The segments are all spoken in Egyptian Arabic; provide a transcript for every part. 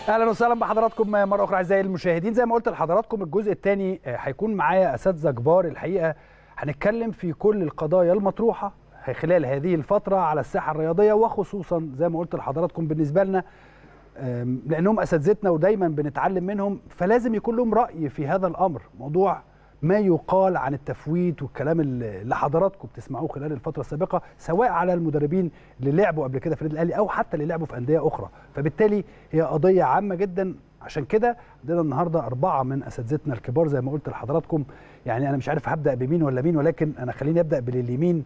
اهلا وسهلا بحضراتكم مره اخرى اعزائي المشاهدين زي ما قلت لحضراتكم الجزء الثاني هيكون معايا اساتذه كبار الحقيقه هنتكلم في كل القضايا المطروحه خلال هذه الفتره على الساحه الرياضيه وخصوصا زي ما قلت لحضراتكم بالنسبه لنا لانهم اساتذتنا ودايما بنتعلم منهم فلازم يكون لهم راي في هذا الامر موضوع ما يقال عن التفويت والكلام اللي حضراتكم بتسمعوه خلال الفتره السابقه سواء على المدربين اللي لعبوا قبل كده في النادي الاهلي او حتى اللي لعبوا في انديه اخرى فبالتالي هي قضيه عامه جدا عشان كده عندنا النهارده اربعه من اساتذتنا الكبار زي ما قلت لحضراتكم يعني انا مش عارف هبدا بمين ولا مين ولكن انا خليني ابدا باليمين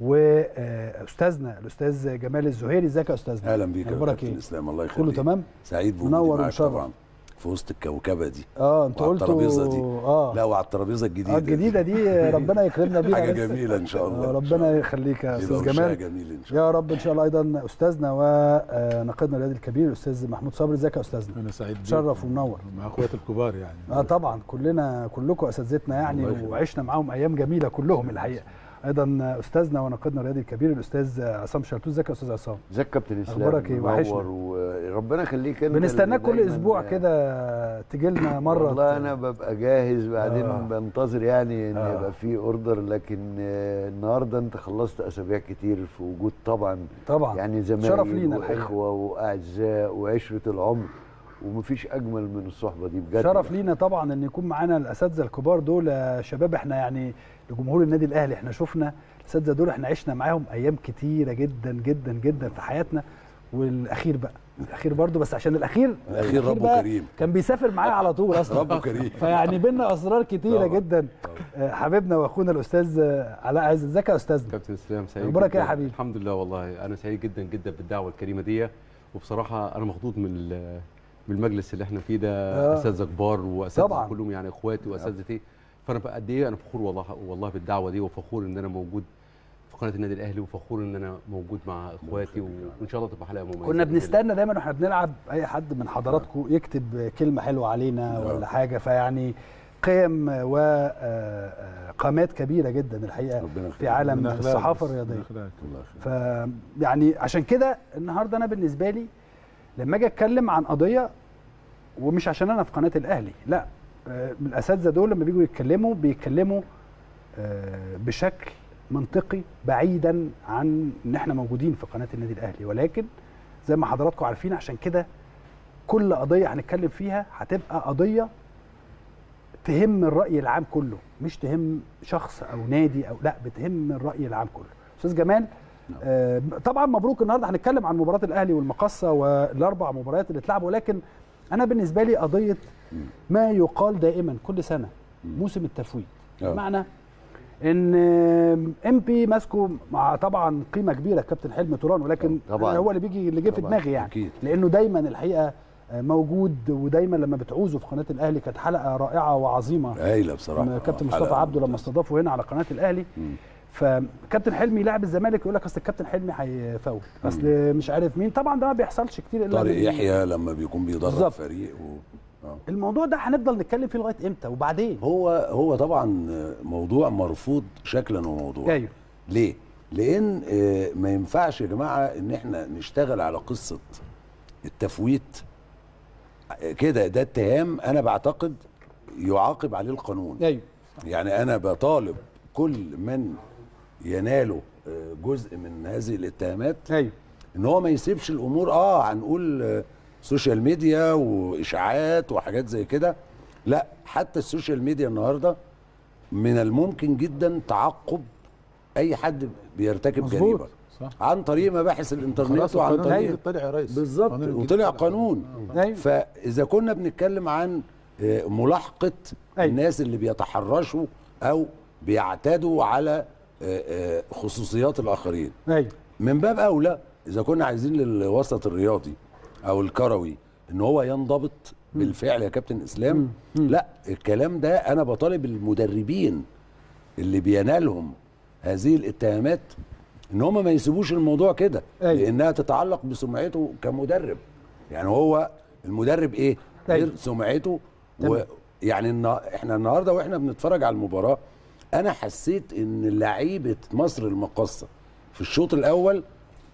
واستاذنا الاستاذ جمال الزهيري ازيك يا استاذنا اهلا بيك يا كابتن الاسلام الله يخليك كله تمام سعيد بوجودي منور معاك طبعا في وسط الكوكبه دي اه انت قلت الترابيزه دي اه لا وعلى الترابيزه الجديده اه الجديده دي ربنا يكرمنا بيها حاجه لسه. جميله ان شاء الله آه ربنا يخليك يا استاذ جمال جميل ان شاء يا رب ان شاء الله ايضا استاذنا وناقدنا الرياضي الكبير الاستاذ محمود صبري ازيك يا استاذنا انا سعيد بيك شرف ومنور مع اخواتي الكبار يعني اه طبعا كلنا كلكم اساتذتنا يعني الله يخليك. وعشنا معاهم ايام جميله كلهم الحقيقه ايضا استاذنا وناقدنا الرياضي الكبير الاستاذ عصام شلتوت ازيك يا استاذ عصام ازيك يا كابتن اسلام أخبارك إيه؟ وحشنا. منور وربنا يخليك انت بنستناك اللي كل دايماً- اسبوع كده تجي لنا مره والله انا ببقى جاهز بعدين آه. بنتظر يعني ان آه. يبقى في اوردر لكن آه، النهارده انت خلصت اسابيع كتير في وجود طبعا طبعا يعني شرف زمايل لينا الحقيقة. واخوه واعزاء وعشره العمر ومفيش اجمل من الصحبه دي بجد شرف لينا طبعا ان يكون معانا الاساتذه الكبار دول يا شباب احنا يعني لجمهور النادي الاهلي احنا شفنا الاساتذه دول احنا عشنا معاهم ايام كتيره جدا جدا جدا في حياتنا والاخير بقى الاخير برضو بس عشان الاخير الأخير ربه بقى كريم. كان بيسافر معايا على طول اصلا ربه كريم فيعني بينا اسرار كتيره طبعا. جدا آه، حبيبنا واخونا الاستاذ آه، علاء عز ازيك يا استاذنا كابتن اسلام سعيد أخبارك إيه يا جداً. حبيبي؟ الحمد لله والله انا سعيد جدا جدا بالدعوه الكريمه دي وبصراحه انا مخضوض من ال- من المجلس اللي احنا فيه ده آه. اساتذه كبار واساتذه طبعاً. كلهم يعني اخواتي واساتذتي فانا بقى قد ايه انا فخور والله والله بالدعوه دي وفخور ان انا موجود في قناه النادي الاهلي وفخور ان انا موجود مع اخواتي وان شاء الله تبقى حلقه مميزه كنا بإذن الله. بنستنى دايما واحنا بنلعب اي حد من حضراتكم يكتب كلمه حلوه علينا ولا حاجه فيعني قيم وقامات كبيره جدا الحقيقه ربنا يخليك. في عالم من أخلاق الصحافه بس، من الرياضيه أخلاق. الله يخليك. ف يعني عشان كده النهارده انا بالنسبه لي لما اجي اتكلم عن قضيه ومش عشان انا في قناه الاهلي لا آه، من الاساتذه دول لما بيجوا يتكلموا بيتكلموا آه، بشكل منطقي بعيدا عن ان احنا موجودين في قناه النادي الاهلي ولكن زي ما حضراتكم عارفين عشان كده كل قضيه هنتكلم فيها هتبقى قضيه تهم الراي العام كله مش تهم شخص او نادي او لا بتهم الراي العام كله استاذ جمال آه طبعا مبروك النهارده هنتكلم عن مباراه الاهلي والمقصه والاربع مباريات اللي اتلعبوا ولكن انا بالنسبه لي قضيه ما يقال دائما كل سنه موسم التفويت آه. بمعنى ان ام بي ماسكه مع طبعا قيمه كبيره كابتن حلمي توران ولكن طبعاً. هو اللي بيجي اللي جه في طبعاً. دماغي يعني أكيد. لانه دايما الحقيقه آه، موجود ودايما لما بتعوزوا في قناه الاهلي كانت حلقه رائعه وعظيمه هايله بصراحه لما كابتن حلقة مصطفى عبده لما ممتازة. استضافه هنا على قناه الاهلي مم. فكابتن حلمي لاعب الزمالك يقول لك اصل الكابتن حلمي هيفوت اصل مش عارف مين طبعا ده ما بيحصلش كتير الا طارق من- يحيى لما بيكون بيدرب بالظبط. فريق و... آه. الموضوع ده هنفضل نتكلم فيه لغايه امتى وبعدين هو هو طبعا موضوع مرفوض شكلا وموضوعا ايوه ليه؟ لان آه، ما ينفعش يا جماعه ان احنا نشتغل على قصه التفويت آه، كده ده اتهام انا بعتقد يعاقب عليه القانون ايوه يعني انا بطالب كل من يناله آه، جزء من هذه الاتهامات ايوه ان هو ما يسيبش الامور اه هنقول آه، سوشيال ميديا واشاعات وحاجات زي كده لا حتى السوشيال ميديا النهارده من الممكن جدا تعقب اي حد بيرتكب مظبوط. جريمه صح عن طريق مباحث الانترنت خلاص وعن القانون طريق الجديد طلع يا ريس بالظبط القانون الجديد وطلع طلع. قانون ايوه فاذا كنا بنتكلم عن آه، ملاحقه أيوة. الناس اللي بيتحرشوا او بيعتدوا على آه، آه، خصوصيات الاخرين ايوه من باب اولى اذا كنا عايزين للوسط الرياضي او الكروي ان هو ينضبط بالفعل يا كابتن اسلام لا الكلام ده انا بطالب المدربين اللي بينالهم هذه الاتهامات ان هم ما يسيبوش الموضوع كده أيوة. لانها تتعلق بسمعته كمدرب يعني هو المدرب ايه أيوة. غير سمعته تمام. ويعني النا- احنا النهارده واحنا بنتفرج على المباراه انا حسيت ان لعيبه مصر المقاصه في الشوط الاول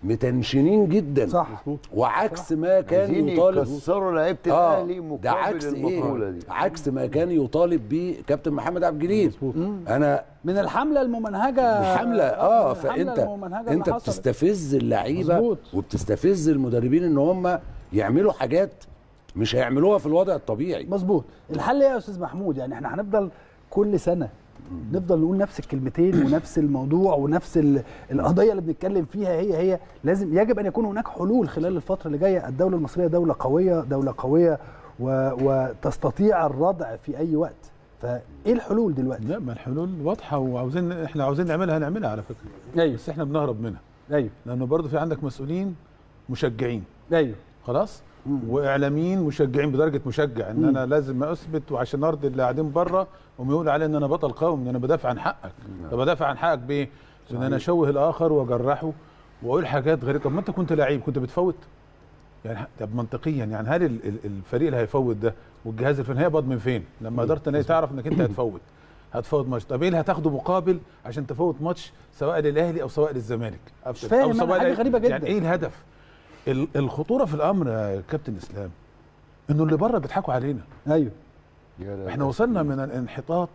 متنشنين جدا صح وعكس ما كان عايزين يطالب يكسروا لعيبه اه الاهلي ده مقابل عكس المقوله ايه دي عكس ما كان يطالب بيه كابتن محمد عبد الجليل انا من الحمله الممنهجه حمله اه الحملة فانت الممنهجة انت اللي حصلت. بتستفز اللعيبه مظبوط. وبتستفز المدربين ان هم يعملوا حاجات مش هيعملوها في الوضع الطبيعي مظبوط الحل ايه يا استاذ محمود يعني احنا هنفضل كل سنه نفضل نقول نفس الكلمتين ونفس الموضوع ونفس ال- القضيه اللي بنتكلم فيها هي هي لازم يجب ان يكون هناك حلول خلال الفتره اللي جايه الدوله المصريه دوله قويه دوله قويه و... وتستطيع الردع في اي وقت فايه الحلول دلوقتي لا ما الحلول واضحه وعاوزين احنا عاوزين نعملها هنعملها على فكره ايوه بس احنا بنهرب منها ايوه لانه برضه في عندك مسؤولين مشجعين ايوه خلاص واعلاميين مشجعين بدرجه مشجع ان انا لازم اثبت وعشان ارضي اللي قاعدين بره هم يقولوا علي ان انا بطل قومي ان انا بدافع عن حقك طب بدافع عن حقك بايه؟ ان انا اشوه الاخر واجرحه واقول حاجات غريبه طب ما انت كنت لعيب كنت بتفوت يعني ح- طب منطقيا يعني هل ال- ال- الفريق اللي هيفوت ده والجهاز الفني هيقبض من فين؟ لما اداره النادي تعرف انك انت هتفوت هتفوت ماتش طب ايه اللي هتاخده مقابل عشان تفوت ماتش سواء للاهلي او سواء للزمالك مش فاهم أنا، سواء حاجة لأي- غريبة جدا. يعني ايه الهدف؟ ال- الخطوره في الامر يا كابتن اسلام انه اللي بره بيضحكوا علينا ايوه يا لا احنا لا. وصلنا من الانحطاط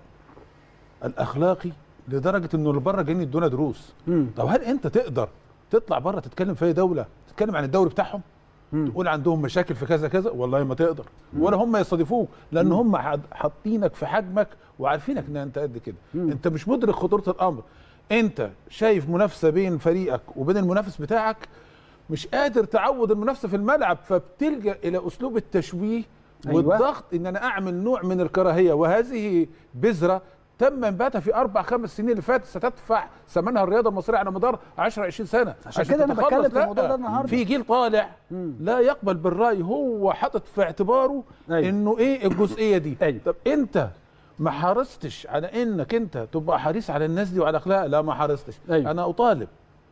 الاخلاقي لدرجه انه اللي بره جايين يدونا دروس مم. طب هل انت تقدر تطلع بره تتكلم في اي دوله تتكلم عن الدوري بتاعهم تقول عندهم مشاكل في كذا كذا والله ما تقدر ولا هم يستضيفوك لان هم حد- حاطينك في حجمك وعارفينك ان انت قد كده انت مش مدرك خطوره الامر انت شايف منافسه بين فريقك وبين المنافس بتاعك مش قادر تعود المنافسه في الملعب فبتلجا الى اسلوب التشويه أيوة. والضغط ان انا اعمل نوع من الكراهيه وهذه بذره تم انباتها في اربع خمس سنين اللي فاتت ستدفع ثمنها الرياضه المصريه على مدار 10 20 سنه عشان كده أنا تتخلص. بتكلم في لا، الموضوع ده النهاردة. في جيل طالع لا يقبل بالراي هو حاطط في اعتباره أيوة. انه ايه الجزئيه دي أيوة. طب انت ما حرصتش على انك انت تبقى حريص على الناس دي وعلى اخلاقها لا ما حرصتش أيوة. انا اطالب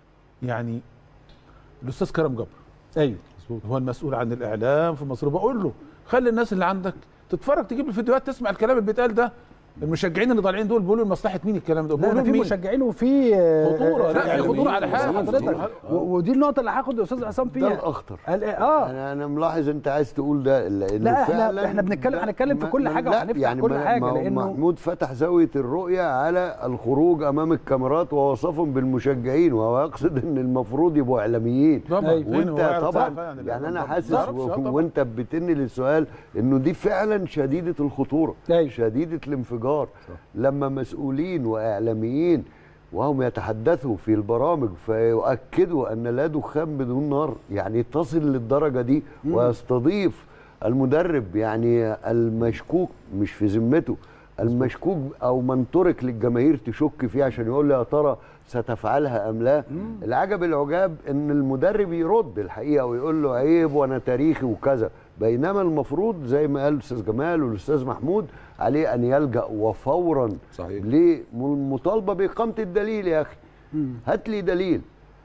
يعني الاستاذ كرم جبر ايوه هو المسؤول عن الاعلام في مصر بقول له خلي الناس اللي عندك تتفرج تجيب الفيديوهات تسمع الكلام اللي بيتقال ده المشجعين اللي طالعين دول بيقولوا لمصلحه مين الكلام ده لا ده بيقولوا في مين مشجعين وفي آه، خطورة، آه، لا، في إعلاميين. خطورة على حاجة. حضرتك و- ودي النقطه اللي هاخد الاستاذ عصام ده فيها الاخطر قال إيه؟ اه انا انا ملاحظ انت عايز تقول ده لانه لا، إحنا- فعلا إحنا بنتكلم- ده هنتكلم في ما- كل ما- حاجة لا، وهنفتح يعني كل ما- حاجة، ما هو لأنه- محمود فتح زاويه الرؤيه على الخروج امام الكاميرات ووصفهم بالمشجعين وهو يقصد ان المفروض يبقوا اعلاميين طبعا أيوة. فين هو وانت يعرف طبعا صح يعني يعني انا طبعاً. حاسس يعرفش، و- آه طبعاً. وانت بتني للسؤال انه دي فعلا شديده الخطوره أيوة. شديده الانفجار لما مسؤولين واعلاميين وهم يتحدثوا في البرامج فيؤكدوا ان لا دخان بدون نار يعني تصل للدرجه دي ويستضيف المدرب يعني المشكوك مش في ذمته المشكوك او من ترك للجماهير تشك فيه عشان يقول لي يا ترى ستفعلها ام لا العجب العجاب ان المدرب يرد الحقيقه ويقول له عيب وانا تاريخي وكذا بينما المفروض زي ما قال الاستاذ جمال والاستاذ محمود عليه ان يلجا وفورا صحيح. للمطالبه باقامه الدليل يا اخي هات لي دليل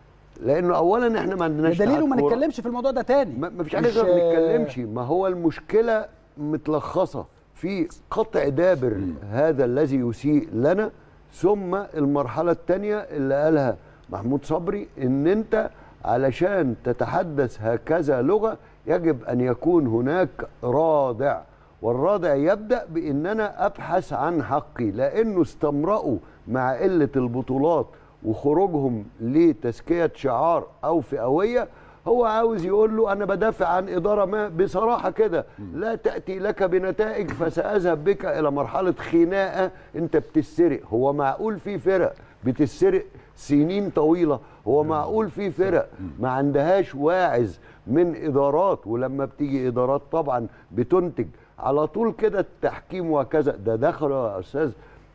لانه اولا احنا ما عندناش دليل اتحاد وما كورة. نتكلمش في الموضوع ده تاني ما ما فيش حاجه مش- غير ما نتكلمش ما هو المشكله متلخصه في قطع دابر هذا الذي يسيء لنا ثم المرحله الثانيه اللي قالها محمود صبري ان انت علشان تتحدث هكذا لغه يجب ان يكون هناك رادع والرادع يبدا بان انا ابحث عن حقي لانه استمرأوا مع قله البطولات وخروجهم لتزكيه شعار او فئويه هو عاوز يقول له انا بدافع عن اداره ما بصراحه كده لا تاتي لك بنتائج فساذهب بك الى مرحله خناقه انت بتسرق هو معقول في فرق بتسرق سنين طويله هو معقول في فرق ما عندهاش واعز من ادارات ولما بتيجي ادارات طبعا بتنتج على طول كده التحكيم وكذا ده دخل يا استاذ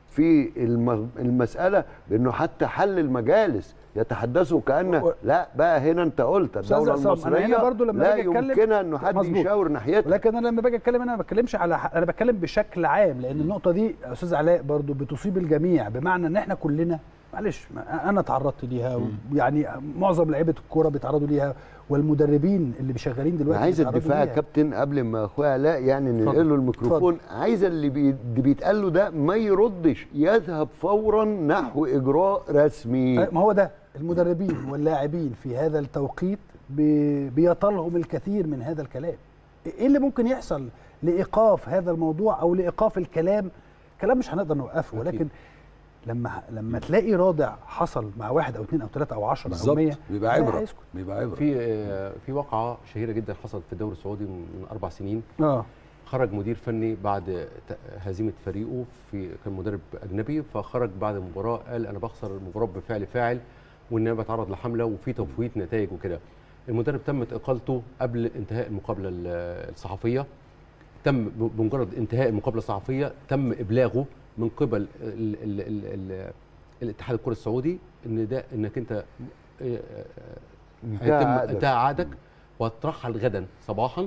في الم- المساله بانه حتى حل المجالس يتحدثوا كان لا بقى هنا انت قلت أستاذ الدوله عصام، أنا هنا المصريه برضو لما لا باجي أتكلم- يمكنها انه حد مظبوط. يشاور ناحيتها ولكن انا لما باجي اتكلم انا ما بتكلمش على ح- انا بتكلم بشكل عام لان النقطه دي يا استاذ علاء برضو بتصيب الجميع بمعنى ان احنا كلنا معلش ما- انا تعرضت ليها يعني معظم لعيبه الكوره بيتعرضوا ليها والمدربين اللي شغالين انا دلوقتي عايز بيتعرضوا الدفاع يا ليها. كابتن قبل ما اخويا علاء يعني اتفضل. ننقل له الميكروفون عايز اللي بي- اللي بيتقال له ده ما يردش يذهب فورا نحو اجراء رسمي ما هو ده المدربين واللاعبين في هذا التوقيت بي- بيطالهم الكثير من هذا الكلام ايه اللي ممكن يحصل لايقاف هذا الموضوع او لايقاف الكلام كلام مش هنقدر نوقفه ولكن لما لما تلاقي رادع حصل مع واحد او اثنين او ثلاثه او 10 او بالظبط 100 بيبقى لا عبره هيسكت. بيبقى عبره في آه، في واقعه شهيره جدا حصلت في الدوري السعودي من اربع سنين اه خرج مدير فني بعد ت- هزيمه فريقه في كان مدرب اجنبي فخرج بعد المباراه قال انا بخسر المباراه بفعل فاعل وان انا بتعرض لحمله وفي تفويت نتائج وكده المدرب تمت اقالته قبل انتهاء المقابله ال- الصحفيه تم ب- بمجرد انتهاء المقابله الصحفيه تم ابلاغه من قبل ال ال ال ال الاتحاد الكره السعودي ان ده انك انت آه، آه، انتهى هيتم عقدك. انتهى عقدك وهترحل غدا صباحا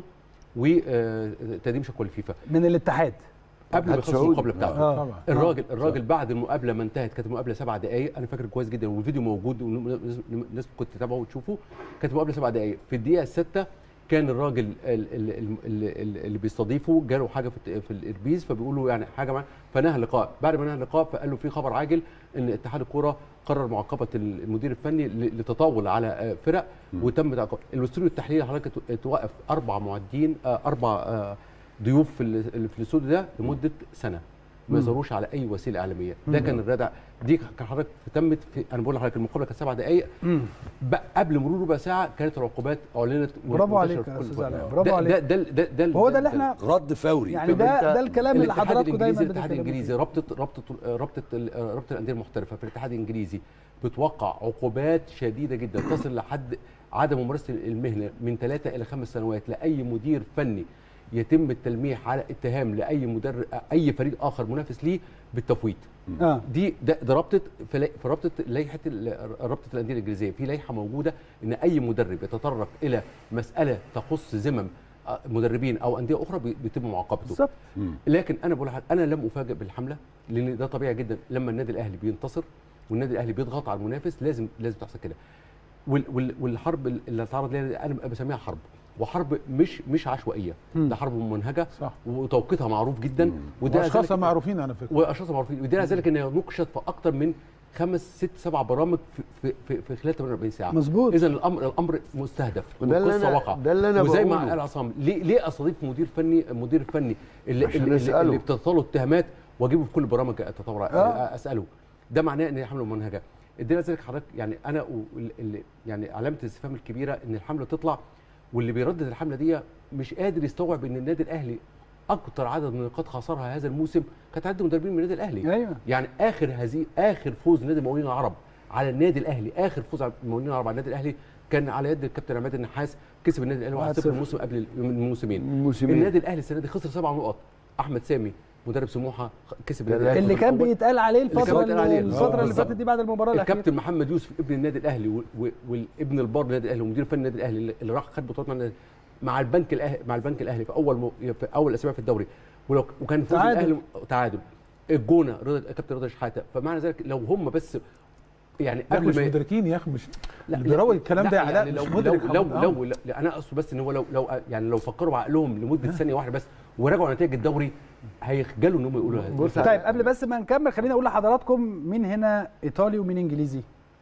وتقديم شكوى للفيفا من الاتحاد قبل ما اتحاد يخلص سعودي. المقابله بتاعته آه. طبعا الراجل الراجل بعد المقابله ما انتهت كانت المقابله سبع دقائق انا فاكر كويس جدا والفيديو موجود والناس كنت تتابعه وتشوفه كانت المقابله سبع دقائق في الدقيقه السادسه كان الراجل ال- ال- ال- ال- اللي بيستضيفه جاله حاجه في الت- في الاربيز فبيقول له يعني حاجه معاه فنهى اللقاء بعد ما نهى اللقاء فقال له في خبر عاجل ان اتحاد الكوره قرر معاقبه المدير الفني ل- لتطاول على آه، فرق وتم تعاقب الاستوديو التحليلي حضرتك ت- توقف اربع معدين آه، اربع آه، ضيوف في ال- اللي في الاستوديو ده لمده سنه ما يظهروش على اي وسيله اعلاميه ده كان الردع دي كان حضرتك تمت في انا بقول لحضرتك المقابله كانت سبع دقائق بقى قبل مرور ربع ساعه كانت العقوبات اعلنت برافو وانتشرت عليك في يا كل استاذ مكان. علاء برافو ده عليك ده ده ده ده هو ده اللي احنا رد فوري يعني طب ده أنت ده الكلام اللي الاتحاد حضراتكم دايما الانجليزي الاتحاد بتتكلموا الانجليزي فيه. رابطه رابطه رابطه ال- رابطه الانديه المحترفه في الاتحاد الانجليزي بتوقع عقوبات شديده جدا تصل لحد عدم ممارسه المهنه من ثلاثه الى خمس سنوات لاي مدير فني يتم التلميح على اتهام لاي مدرب اي فريق اخر منافس ليه بالتفويت اه دي ده, ده رابطه في لا- في رابطه لائحه ال- رابطه الانديه الانجليزيه في لائحه موجوده ان اي مدرب يتطرق الى مساله تخص ذمم آه، مدربين او انديه اخرى بي- بيتم معاقبته بالظبط لكن انا بقول لحضرتك انا لم افاجئ بالحمله لان ده طبيعي جدا لما النادي الاهلي بينتصر والنادي الاهلي بيضغط على المنافس لازم لازم تحصل كده وال وال والحرب اللي اتعرض ليها انا بسميها حرب وحرب مش مش عشوائيه ده حرب ممنهجه صح. وتوقيتها معروف جدا وده واشخاصها ذلك- معروفين على فكره واشخاص معروفين ودليل على ذلك ان هي نقشت في اكثر من خمس ست سبع برامج في في في, في خلال 48 ساعه مظبوط. اذا الامر الامر مستهدف وده اللي والقصه أنا- واقعه ده اللي أنا وزي ما بقوله. قال عصام ليه ليه استضيف مدير فني مدير فني اللي عشان اللي, نسأله. اللي بتطاله اتهامات واجيبه في كل برامج التطور آه. اساله ده معناه ان هي حمله منهجه ادينا ذلك حضرتك يعني انا وال- اللي يعني علامه الاستفهام الكبيره ان الحمله تطلع واللي بيردد الحمله دي مش قادر يستوعب ان النادي الاهلي اكتر عدد من النقاط خسرها هذا الموسم كانت عدد مدربين من النادي الاهلي ايوه يعني اخر هذه اخر فوز نادي المقاولين العرب على النادي الاهلي اخر فوز على المقاولين العرب على النادي الاهلي كان على يد الكابتن عماد النحاس كسب النادي الاهلي 1-0 1-0. الموسم قبل من الموسمين موسمين. النادي الاهلي السنه دي خسر سبع نقط احمد سامي مدرب سموحه كسب النادي الاهلي اللي في كان الأول. بيتقال عليه اللي كان الفتره بيتقال عليه. الفتره آه، اللي بالظبط. فاتت دي بعد المباراه الاخيره الكابتن محمد يوسف ابن النادي الاهلي و- و- والابن البار النادي الاهلي ومدير فني النادي الاهلي اللي- اللي راح خد بطولات مع النادي مع البنك الاهلي مع البنك الاهلي في اول مو في اول اسابيع في الدوري ولو وكان فوز تعادل. الاهلي تعادل الجونه رضا كابتن رضا شحاته فمعنى ذلك لو هم بس يعني لا قبل مش ما مدركين يا اخي مش لا اللي بيروج الكلام لا، ده يا علاء يعني لو مش لو مدرك لو, حمد. لو, لو انا اقصد بس ان هو لو لو يعني لو فكروا بعقلهم لمده ثانيه واحده بس وراجعوا نتائج الدوري هيخجلوا ان هم يقولوا هذا بص طيب قبل بس ما نكمل خليني اقول لحضراتكم مين هنا ايطالي ومين انجليزي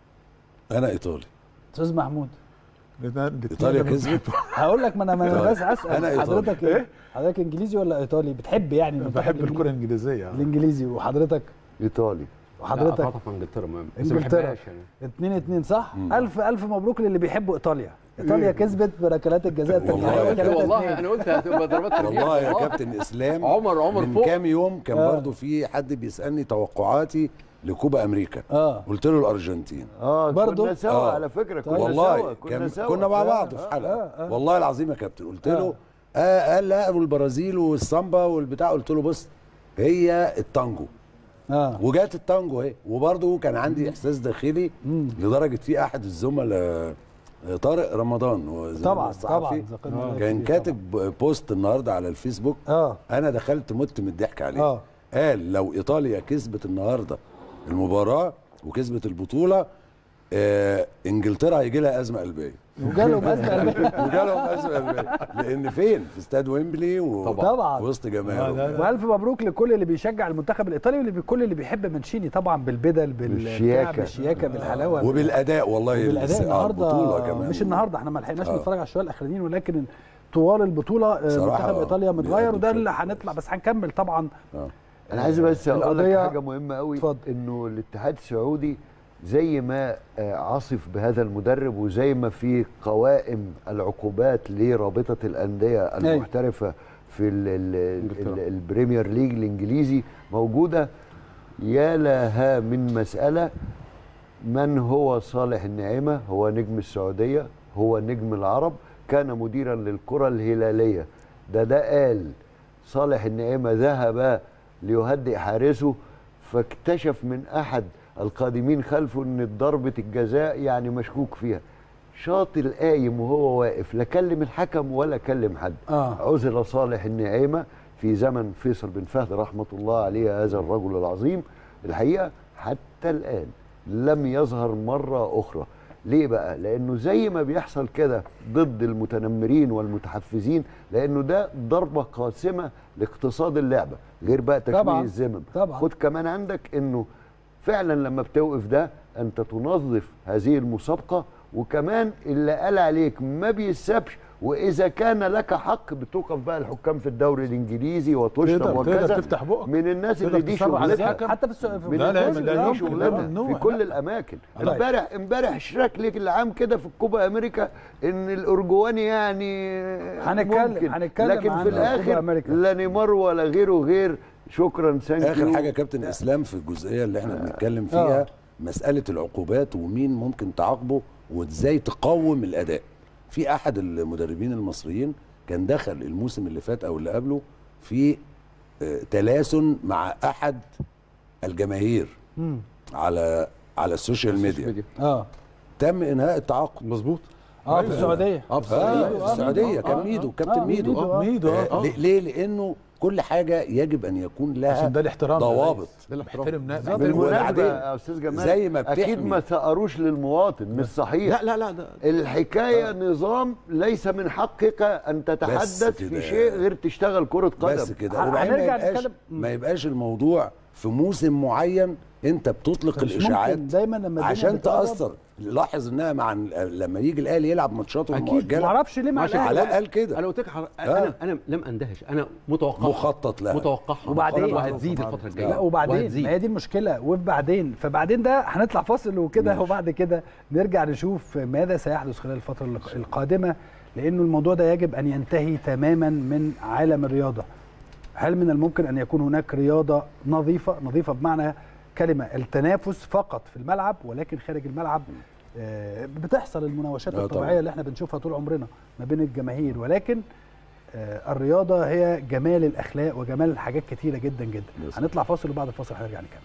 انا ايطالي استاذ محمود ده- ده- ايطاليا كسبت هقول لك ما انا ما انا إيطالي. بس اسال أنا إيطالي. حضرتك ايه حضرتك انجليزي ولا ايطالي بتحب يعني المنتخب بحب الإنجليزي؟ الكره الانجليزيه الانجليزي وحضرتك ايطالي وحضرتك حضرتك في انجلترا ما- بس ما انجلترا بحبهاش يعني اتنين اتنين صح الف الف مبروك للي بيحبوا ايطاليا ايطاليا كسبت بركلات الجزاء والله الترجيحيه يا والله ثلاثة اتنين. انا قلت هتبقى ضربات ترجيح. والله يا كابتن اسلام عمر عمر من فوق كام يوم كان آه. برضو في حد بيسالني توقعاتي لكوبا امريكا اه قلت له الارجنتين اه برضو؟ كنا سوا آه. على فكره كنا والله سوا كنا كان سوا كنا مع آه، بعض آه. في حلقه آه، آه. والله العظيم يا كابتن قلت آه. له آه قال لا والبرازيل والسامبا والبتاع قلت له بص هي التانجو اه وجات التانجو اهي وبرضه كان عندي احساس داخلي لدرجه في احد الزملاء آه، طارق رمضان هو زميلنا طبعا الصحفي، طبعا ذكرنا كان كتير كاتب بوست النهارده على الفيسبوك اه انا دخلت مت من الضحك عليه آه. قال لو ايطاليا كسبت النهارده المباراه وكسبت البطوله آه انجلترا هيجي لها ازمه قلبيه وجالهم ازمه قلبيه وجالهم ازمه قلبيه لان فين في استاد ويمبلي و... طبعا. وسط آه، لا، جماهيره لا. والف مبروك لكل اللي بيشجع المنتخب الايطالي والكل اللي بيحب منشيني طبعا بالبدل بال بالشياكة. بالشياكه بالحلاوه وبالاداء والله بالاداء الس- آه، البطولة النهارده كمان. مش النهارده احنا ما لحقناش آه. نتفرج على الشويه الاخرانيين ولكن طوال البطوله آه، صراحة منتخب آه، ايطاليا متغير بيقدم وده اللي بشكل هنطلع بس هنكمل طبعا انا عايز بس اقول لك القضية- حاجه مهمه قوي اتفضل. انه الاتحاد السعودي زي ما آه، عاصف بهذا المدرب وزي ما في قوائم العقوبات لرابطه الانديه المحترفه في ال ال إنجلترا. ال البريمير ليج الانجليزي موجوده يا لها من مساله من هو صالح النعيمه هو نجم السعوديه هو نجم العرب كان مديرا للكره الهلاليه ده ده قال صالح النعيمه ذهب ليهدئ حارسه فاكتشف من احد القادمين خلفه ان ضربه الجزاء يعني مشكوك فيها شاط القايم وهو واقف لا كلم الحكم ولا كلم حد آه. عزل صالح النعيمه في زمن فيصل بن فهد رحمه الله عليه هذا الرجل العظيم الحقيقه حتى الان لم يظهر مره اخرى ليه بقى لانه زي ما بيحصل كده ضد المتنمرين والمتحفزين لانه ده ضربه قاسمه لاقتصاد اللعبه غير بقى تشويه طبعاً. الزمن طبعاً. خد كمان عندك انه فعلا لما بتوقف ده انت تنظف هذه المسابقه وكمان اللي قال عليك ما بيسابش واذا كان لك حق بتوقف بقى الحكام في الدوري الانجليزي وتشتم تقدر- وكذا تقدر تفتح بقك. من الناس تقدر اللي دي تصرح على شغلتها الحكم. حتى في السؤال من لا، لا، الناس لا اللي دي يمكن، لا شغلتها ممنوع. في كل لا. الاماكن طيب. امبارح امبارح اشراك ليك العام كده في الكوبا امريكا ان الارجواني يعني هنتكلم- ممكن. هنتكلم لكن عن في كوبا الاخر أمريكا. لا نيمار ولا غيره غير شكرا ثانك اخر حاجه كابتن اسلام في الجزئيه اللي احنا بنتكلم فيها آه. مساله العقوبات ومين ممكن تعاقبه وازاي تقوم الاداء في احد المدربين المصريين كان دخل الموسم اللي فات او اللي قبله في آه، تلاسن مع احد الجماهير مم. على على السوشيال ميديا اه تم انهاء التعاقد مظبوط اه في السعوديه اه في اه السعودية. في السعوديه كان ميدو كابتن آه، ميدو ميدو، آه. ميدو آه، اه ليه- ليه لانه كل حاجه يجب ان يكون لها عشان ده الاحترام ضوابط ده الاحترام احترم ناس بالمناسبه وبعدين يا استاذ جمال زي ما اكيد بتحمي. ما ثأروش للمواطن مش صحيح لا لا لا ده الحكايه نظام ليس من حقك ان تتحدث كده. في شيء غير تشتغل كره قدم بس كده ه- وبعدين ما هنرجع يبقاش نتكلم- ما يبقاش الموضوع في موسم معين انت بتطلق مش الاشاعات ممكن دايما لما الدنيا عشان بتقرب- تاثر لاحظ انها مع لما يجي الاهلي يلعب ماتشاته اكيد المؤجله ما اعرفش ليه مع ماشي، الاهلي علاء قال كده انا قلت لك حر- آه. انا انا لم اندهش انا متوقع مخطط لها. متوقعها وبعدين- وهتزيد الفتره الجايه لا وبعدين وهتزيد. ما هي دي المشكله وبعدين فبعدين ده هنطلع فاصل وكده ماشي. وبعد كده نرجع نشوف ماذا سيحدث خلال الفتره الق- القادمه لانه الموضوع ده يجب ان ينتهي تماما من عالم الرياضه هل من الممكن ان يكون هناك رياضه نظيفه نظيفه بمعنى كلمه التنافس فقط في الملعب ولكن خارج الملعب آه، بتحصل المناوشات آه، طبعاً. الطبيعيه اللي احنا بنشوفها طول عمرنا ما بين الجماهير ولكن آه، الرياضه هي جمال الاخلاق وجمال حاجات كتيره جدا جدا بس. هنطلع فاصل وبعد الفاصل هنرجع نكمل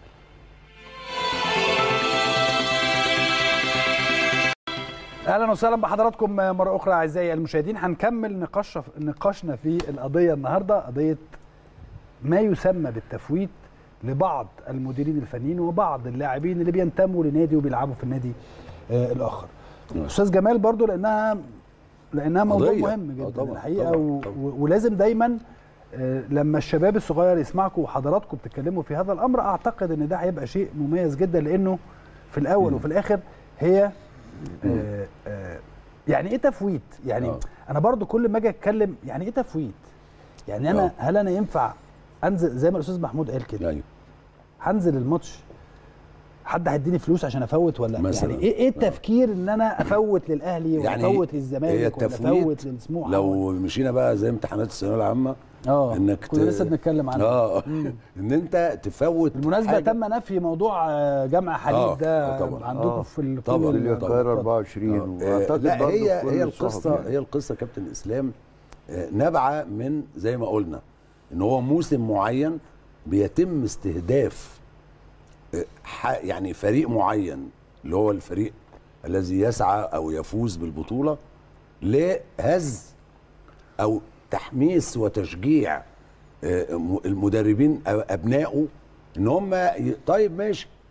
اهلا وسهلا بحضراتكم مره اخرى اعزائي المشاهدين هنكمل نقاش نقاشنا في القضيه النهارده قضيه ما يسمى بالتفويت لبعض المديرين الفنيين وبعض اللاعبين اللي بينتموا لنادي وبيلعبوا في النادي آه الاخر استاذ جمال برضو لانها لانها موضوع قضية. مهم آه جدا طبعاً، الحقيقه طبعاً، و... طبعاً. و... ولازم دايما آه، لما الشباب الصغير يسمعكم وحضراتكم بتتكلموا في هذا الامر اعتقد ان ده هيبقى شيء مميز جدا لانه في الاول وفي الاخر هي آه، آه، يعني ايه تفويت يعني آه. انا برضو كل ما اجي اتكلم يعني ايه تفويت يعني انا آه. هل انا ينفع انزل زي ما الاستاذ محمود قال كده ايوه هنزل الماتش حد هيديني فلوس عشان افوت ولا مثلاً. يعني ايه ايه التفكير ان انا افوت للاهلي ولا يعني افوت هي للزمالك ولا التفويت افوت للسموحه لو مشينا بقى زي امتحانات الثانويه العامه اه انك كنا لسه بنتكلم عنه اه ان انت تفوت بالمناسبه حاجة. تم نفي موضوع آه، جمع حديد آه، ده آه، طبعاً. عندكم آه، في ال- طبعاً. كل في ال- القاهره اتفضل. 24 آه، واعتقد لا برضه هي كل هي الصحف القصه يعني. هي القصه كابتن اسلام آه، نابعه من زي ما قلنا ان هو موسم معين بيتم استهداف آه، ح- يعني فريق معين اللي هو الفريق الذي يسعى او يفوز بالبطوله لهز او تحميس وتشجيع آه، م- المدربين أو ابنائه ان هم ي- طيب ماشي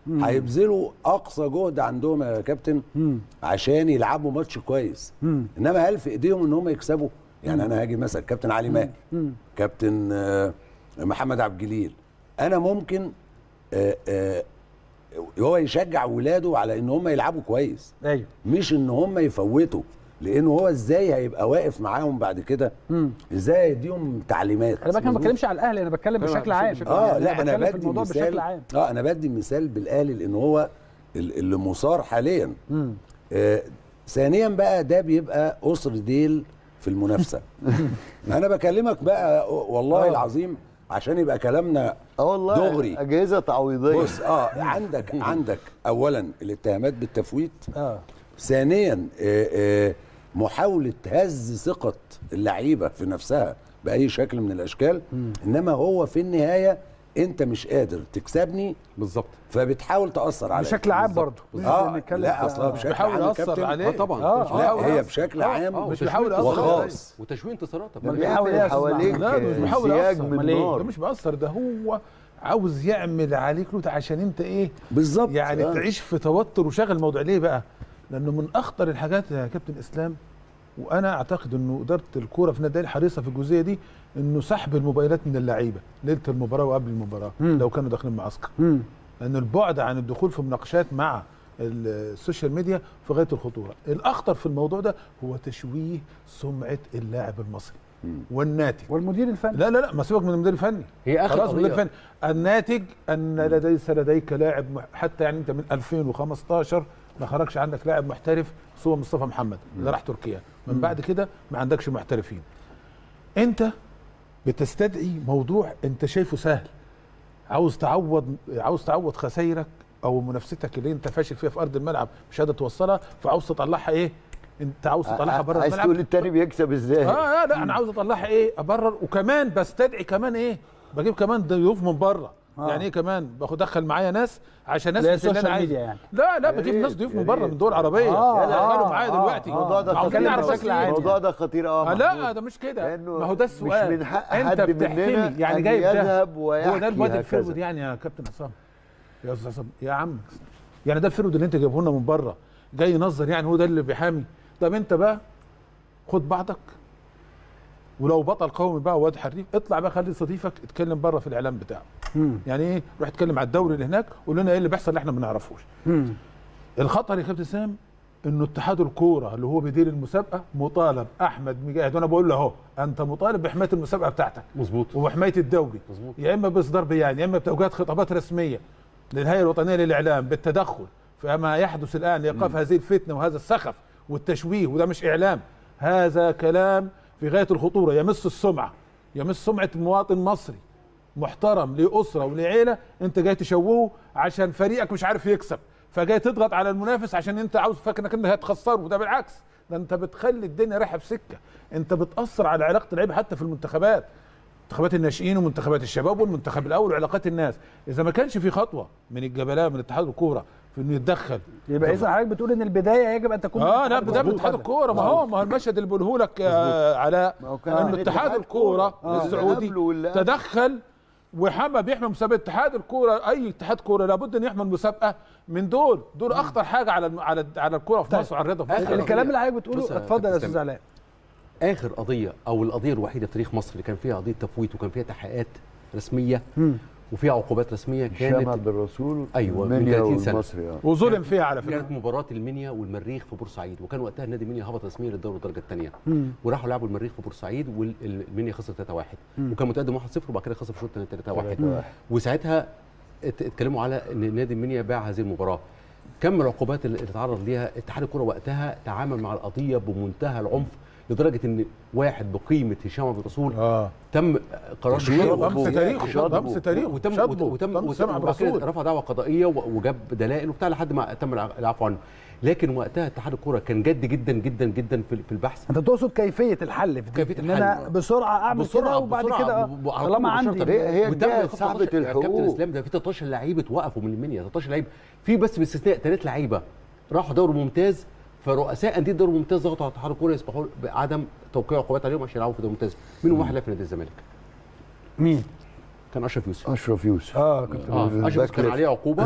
هيبذلوا اقصى جهد عندهم يا كابتن عشان يلعبوا ماتش كويس انما هل في ايديهم ان هم يكسبوا يعني انا هاجي مثلا كابتن علي ماهر كابتن آه، محمد عبد الجليل انا ممكن آه، آه، هو يشجع ولاده على ان هم يلعبوا كويس ايوه مش ان هم يفوتوا لان هو ازاي هيبقى واقف معاهم بعد كده ازاي هيديهم تعليمات انا بقى ما بتكلمش على الاهلي انا بتكلم بشكل عام اه يعني لا انا بتكلم في بدي الموضوع مثال بشكل عام اه انا بدي مثال بالاهلي لان هو ال- اللي مثار حاليا آه ثانيا بقى ده بيبقى قصر ديل في المنافسه انا بكلمك بقى والله آه. العظيم عشان يبقى كلامنا اه والله دغري. اجهزه تعويضيه بص اه عندك عندك اولا الاتهامات بالتفويت اه ثانيا آه، آه، محاولة هز ثقة اللعيبة في نفسها بأي شكل من الأشكال إنما هو في النهاية أنت مش قادر تكسبني بالظبط فبتحاول تأثر عليا بشكل عام برضه اه لا اصلا بشكل بيحاول عام يا يأثر كابتن عليه اه طبعا آه، مش آه، بيحاول لا هي يأثر. بشكل آه، عام آه، مش وتشويه بيحاول يأثر وخاص وتشويه انتصارات ما بيحاول بيعمل يأثر حواليك لا ده مش بيحاول سياج يأثر من أمال إيه؟ ده نار مش بيأثر ده هو عاوز يعمل عليك لوت عشان انت ايه بالظبط يعني آه. تعيش في توتر وشغل موضوع ليه بقى لانه من اخطر الحاجات يا كابتن اسلام وانا اعتقد انه اداره الكوره في النادي الأهلي حريصه في الجزئيه دي انه سحب الموبايلات من اللعيبه ليله المباراه وقبل المباراه مم. لو كانوا داخلين معسكر مم. لان البعد عن الدخول في مناقشات مع ال- السوشيال ميديا في غايه الخطوره الاخطر في الموضوع ده هو تشويه سمعه اللاعب المصري والناتج والمدير الفني لا لا لا ما سيبك من المدير الفني هي آخر خلاص المدير قضية. الفني الناتج ان ليس لديك لاعب مح- حتى يعني انت من 2015 ما خرجش عندك لاعب محترف سوى مصطفى محمد اللي راح تركيا من بعد كده ما عندكش محترفين انت بتستدعي موضوع انت شايفه سهل عاوز تعوض عاوز تعوض خسايرك او منافستك اللي انت فاشل فيها في ارض الملعب مش قادر توصلها فعاوز تطلعها ايه انت عاوز تطلعها بره عايز الملعب تقول التاني بيكسب ازاي اه اه لا انا عاوز اطلعها ايه ابرر وكمان بستدعي كمان ايه بجيب كمان ضيوف من بره آه. يعني ايه كمان باخد ادخل معايا ناس عشان اللي هي ناس اللي السوشيال انا عايز ميديا يعني. لا لا يا بجيب ريت، ناس ضيوف يا من بره ريت. من دول عربيه آه، دخلوا آه، معايا آه، دلوقتي آه. الموضوع ده عاوزين خطير نعرف بشكل بس عام. إيه؟ الموضوع ده خطير اه آه لا محمود. ده مش كده لأنه ما هو ده مش السؤال من حق انت حد بتحتمي مننا يعني أن جايب ده يذهب هو ده ويحكي الواد هكذا. الفرود يعني يا كابتن عصام يا استاذ عصام يا عم يعني ده الفرود اللي انت جايبه لنا من بره جاي ينظر يعني هو ده اللي بيحامي طب انت بقى خد بعضك ولو بطل قومي بقى واد حريف اطلع بقى خلي صديقك اتكلم بره في الاعلام بتاعه مم. يعني ايه روح اتكلم على الدوري اللي هناك قول لنا ايه اللي بيحصل اللي احنا ما نعرفوش مم. الخطر يا كابتن سام انه اتحاد الكوره اللي هو بيدير المسابقه مطالب احمد مجاهد وانا بقول له اهو انت مطالب بحمايه المسابقه بتاعتك مظبوط وحمايه الدوري مظبوط. يا اما باصدار بيان يا اما بتوجيهات خطابات رسميه للهيئه الوطنيه للاعلام بالتدخل فما يحدث الان لايقاف هذه الفتنه وهذا السخف والتشويه وده مش اعلام هذا كلام في غايه الخطوره يمس السمعه يمس سمعه مواطن مصري محترم لاسره ولعيله انت جاي تشوهه عشان فريقك مش عارف يكسب فجاي تضغط على المنافس عشان انت عاوز فاكر انك انت هتخسره وده بالعكس ده انت بتخلي الدنيا رايحه في سكه انت بتاثر على علاقه اللعيبه حتى في المنتخبات منتخبات الناشئين ومنتخبات الشباب والمنتخب الاول وعلاقات الناس اذا ما كانش في خطوه من الجبلاء من اتحاد الكوره في انه يتدخل يبقى اذا حضرتك بتقول ان البدايه يجب ان تكون اه من لا اتحاد ده الكورة. اتحاد الكوره ما هو ما هو المشهد اللي بقوله لك آه علاء ما هو كان انه عن اتحاد اتحاد الكوره كورة. آه. السعودي اللي قبله واللي قبله. تدخل وحمى بيحمي مسابقه اتحاد الكوره اي اتحاد كوره لابد ان يحمي المسابقه من دول دول اخطر حاجه على الم- على على الكوره في طيب. مصر وعلى الرياضه في آخر مصر الكلام اللي حضرتك بص بتقوله يا اتفضل يا كابتن استاذ سامي. علاء اخر قضيه او القضيه الوحيده في تاريخ مصر اللي كان فيها قضيه تفويت وكان فيها تحقيقات رسميه مم. وفيها عقوبات رسميه هشام كانت عبد الرسول أيوة، من المنيا 30 سنة. والمصري اه وظلم فيها على فكره كانت مباراه المنيا والمريخ في بورسعيد وكان وقتها النادي المنيا هبط رسميا للدوري الدرجه الثانيه مم. وراحوا لعبوا المريخ في بورسعيد والمنيا خسر 3-1 وكان متقدم 1-0 وبعد كده خسر في الشوط الثاني 3-1 وساعتها ات- اتكلموا على ان نادي المنيا باع هذه المباراه كم العقوبات اللي اتعرض ليها اتحاد الكره وقتها تعامل مع القضيه بمنتهى العنف لدرجه ان واحد بقيمه هشام عبد الرسول اه تم قرار تشويه. ضمس شطبه. تاريخه شطبه. ضمس تاريخه وتم شطبه. وتم ضمس سمع وبعد كده الرسول رفع دعوى قضائيه و- وجاب دلائل وبتاع لحد ما تم الع- العفو عنه لكن وقتها اتحاد الكوره كان جد جدا جدا جدا في في البحث انت تقصد كيفيه الحل في دي كيفية ان انا الحل. بسرعه اعمل كده وبعد بسرعة، كده ب- ب- على طالما طول عندي مباشرة. هي- هي وتم الجهة إيقاف صاحبة 13 يا كابتن الحقوق. اسلام ده في 13 لعيب اتوقفوا من المنيا 13 لعيب في بس باستثناء ثلاث لعيبه راحوا دوري ممتاز فرؤساء انديه الدوري الممتاز ضغطوا على اتحاد الكوره يسمحوا بعدم توقيع عقوبات عليهم عشان يلعبوا في الدوري الممتاز منهم واحد لعب في نادي الزمالك مين كان اشرف يوسف اشرف يوسف اه كنت اه اشرف يوسف كان باك عليه عقوبه كان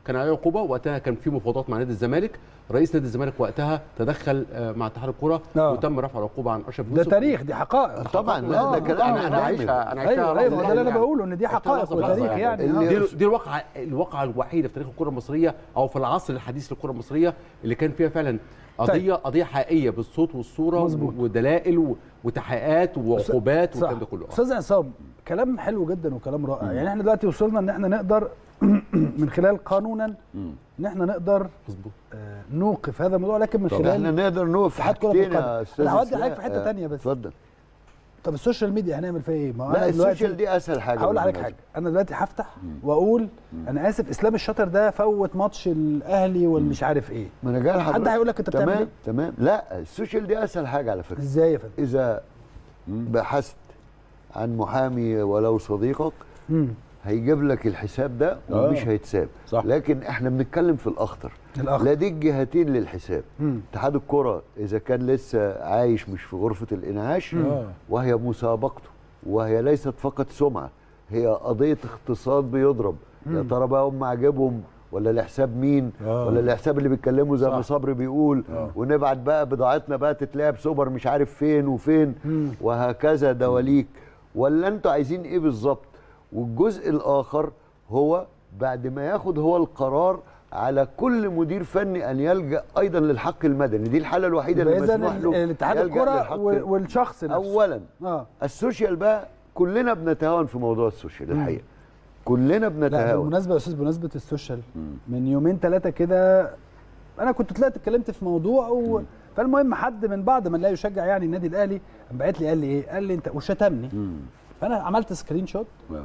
كان عليه عقوبه وقتها كان في مفاوضات مع نادي الزمالك رئيس نادي الزمالك وقتها تدخل آه، مع اتحاد الكره آه. وتم رفع العقوبه عن اشرف ده يوسف تاريخ دي حقائق طبعا لا آه، ده كلام انا انا عايشها انا عايشها ايوه ايوه ما ده اللي انا يعني. بقوله ان دي حقائق لحظة بلحظة وتاريخ يعني اللي- آه. دي, دي الواقعه الواقعه الوحيده في تاريخ الكره المصريه او في العصر الحديث للكره المصريه اللي كان فيها فعلا قضيه قضيه حقيقيه بالصوت والصوره مظبوط. ودلائل و- وتحقيقات وعقوبات صح. والكلام ده كله استاذ عصام كلام حلو جدا وكلام رائع يعني احنا دلوقتي وصلنا ان احنا نقدر من خلال قانونا ان احنا نقدر مظبوط آه، نوقف هذا الموضوع لكن من طب خلال احنا نقدر نقف في اتحاد كرة حاجتين القدم. يا استاذ أنا هودي إسلام. حضرتك في حتة آه، تانية بس. اتفضل طب السوشيال ميديا هنعمل فيها ايه؟ ما هو لا أنا دلوقتي السوشيال دي اسهل حاجه هقول لحضرتك بالمناسبة. حاجه انا دلوقتي هفتح واقول انا اسف اسلام الشاطر ده فوت ماتش الاهلي والمش عارف ايه ما انا جاي لحضرتك حد هيقول لك انت بتعمل تمام ايه؟ تمام لا السوشيال دي اسهل حاجه على فكره ازاي يا فندم؟ اذا بحثت عن محامي ولو صديقك مم. هيجيب لك الحساب ده ومش آه. هيتساب صح. لكن احنا بنتكلم في الاخطر الأخطر. لا دي الجهتين للحساب مم. اتحاد الكره اذا كان لسه عايش مش في غرفه الانعاش آه. وهي مسابقته وهي ليست فقط سمعه هي قضيه اقتصاد بيضرب يا ترى بقى هم عاجبهم ولا لحساب مين آه. ولا الحساب اللي بيتكلموا زي ما صح. صبري بيقول ونبعت بقى بضاعتنا بقى تتلعب سوبر مش عارف فين وفين وهكذا دواليك ولا انتوا عايزين ايه بالظبط والجزء الاخر هو بعد ما ياخد هو القرار على كل مدير فني ان يلجا ايضا للحق المدني دي الحاله الوحيده اللي اذا مسموح له الاتحاد يلجأ الكره للحق وال- والشخص نفسه اولا اه السوشيال بقى كلنا بنتهاون في موضوع السوشيال الحقيقه كلنا لا بنتهاون بالمناسبه يا استاذ بمناسبه السوشيال من يومين ثلاثه كده انا كنت طلعت اتكلمت في موضوع و... فالمهم حد من بعض من لا يشجع يعني النادي الاهلي قام باعت لي قال لي ايه؟ قال لي انت وشتمني فانا عملت سكرين شوت آه.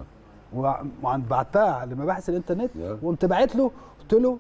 وبعتها لمباحث الانترنت يا. وقمت باعت له قلت له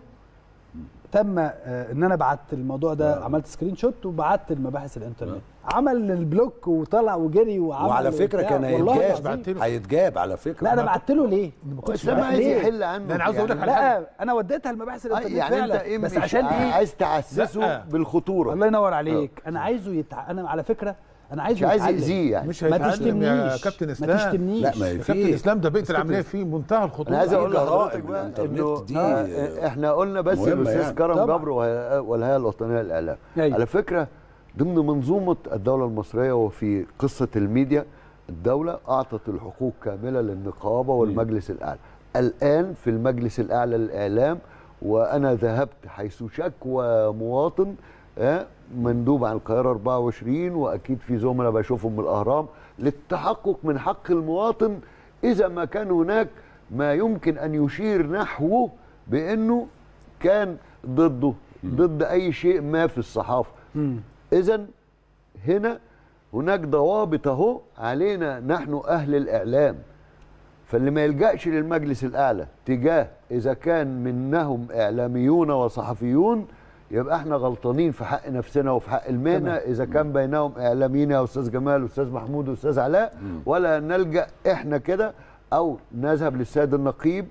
تم آه، ان انا بعت الموضوع ده عملت سكرين شوت وبعت لمباحث الانترنت عمل البلوك وطلع وجري وعمل وعلى فكره وبتاع. كان والله هيتجاب العظيم. بعت له. هيتجاب على فكره لا انا بعت له ليه؟ ما كنتش اسلام بعت عايز ليه؟ يحل عنه ده أنا عاوز أقول لك على لا انا وديتها لمباحث آه، الانترنت يعني انت فعلا ايه بس مش عشان ايه؟ عايز تحسسه لا. بالخطوره الله ينور عليك انا عايزه يتع... انا على فكره انا عايزه مش عايز يتعلم. يأذيه يعني مش ما هيتعلم يا تشتمنيش كابتن ما اسلام تشتمنيش لا ما هي يا كابتن في اسلام ده بيئه العمليه فيه منتهى الخطوره انا عايز في اقول جرائم لحضرتك بقى الإنترنت انه دي- آه، احنا قلنا بس مهمة الاستاذ يعني. كرم طبعا. جبر وهي- والهيئه الوطنيه للاعلام أيوة. على فكره ضمن منظومه الدوله المصريه وفي قصه الميديا الدوله اعطت الحقوق كامله للنقابه والمجلس الاعلى الان في المجلس الاعلى للاعلام وانا ذهبت حيث شكوى مواطن آه، مندوب عن القاهره 24 واكيد في زملاء بشوفهم من الاهرام للتحقق من حق المواطن اذا ما كان هناك ما يمكن ان يشير نحوه بانه كان ضده ضد اي شيء ما في الصحافه اذا هنا هناك ضوابط اهو علينا نحن اهل الاعلام فاللي ما يلجاش للمجلس الاعلى تجاه اذا كان منهم اعلاميون وصحفيون يبقى احنا غلطانين في حق نفسنا وفي حق المهنه اذا كان بينهم اعلاميين يا استاذ جمال واستاذ محمود واستاذ علاء ولا نلجا احنا كده او نذهب للسيد النقيب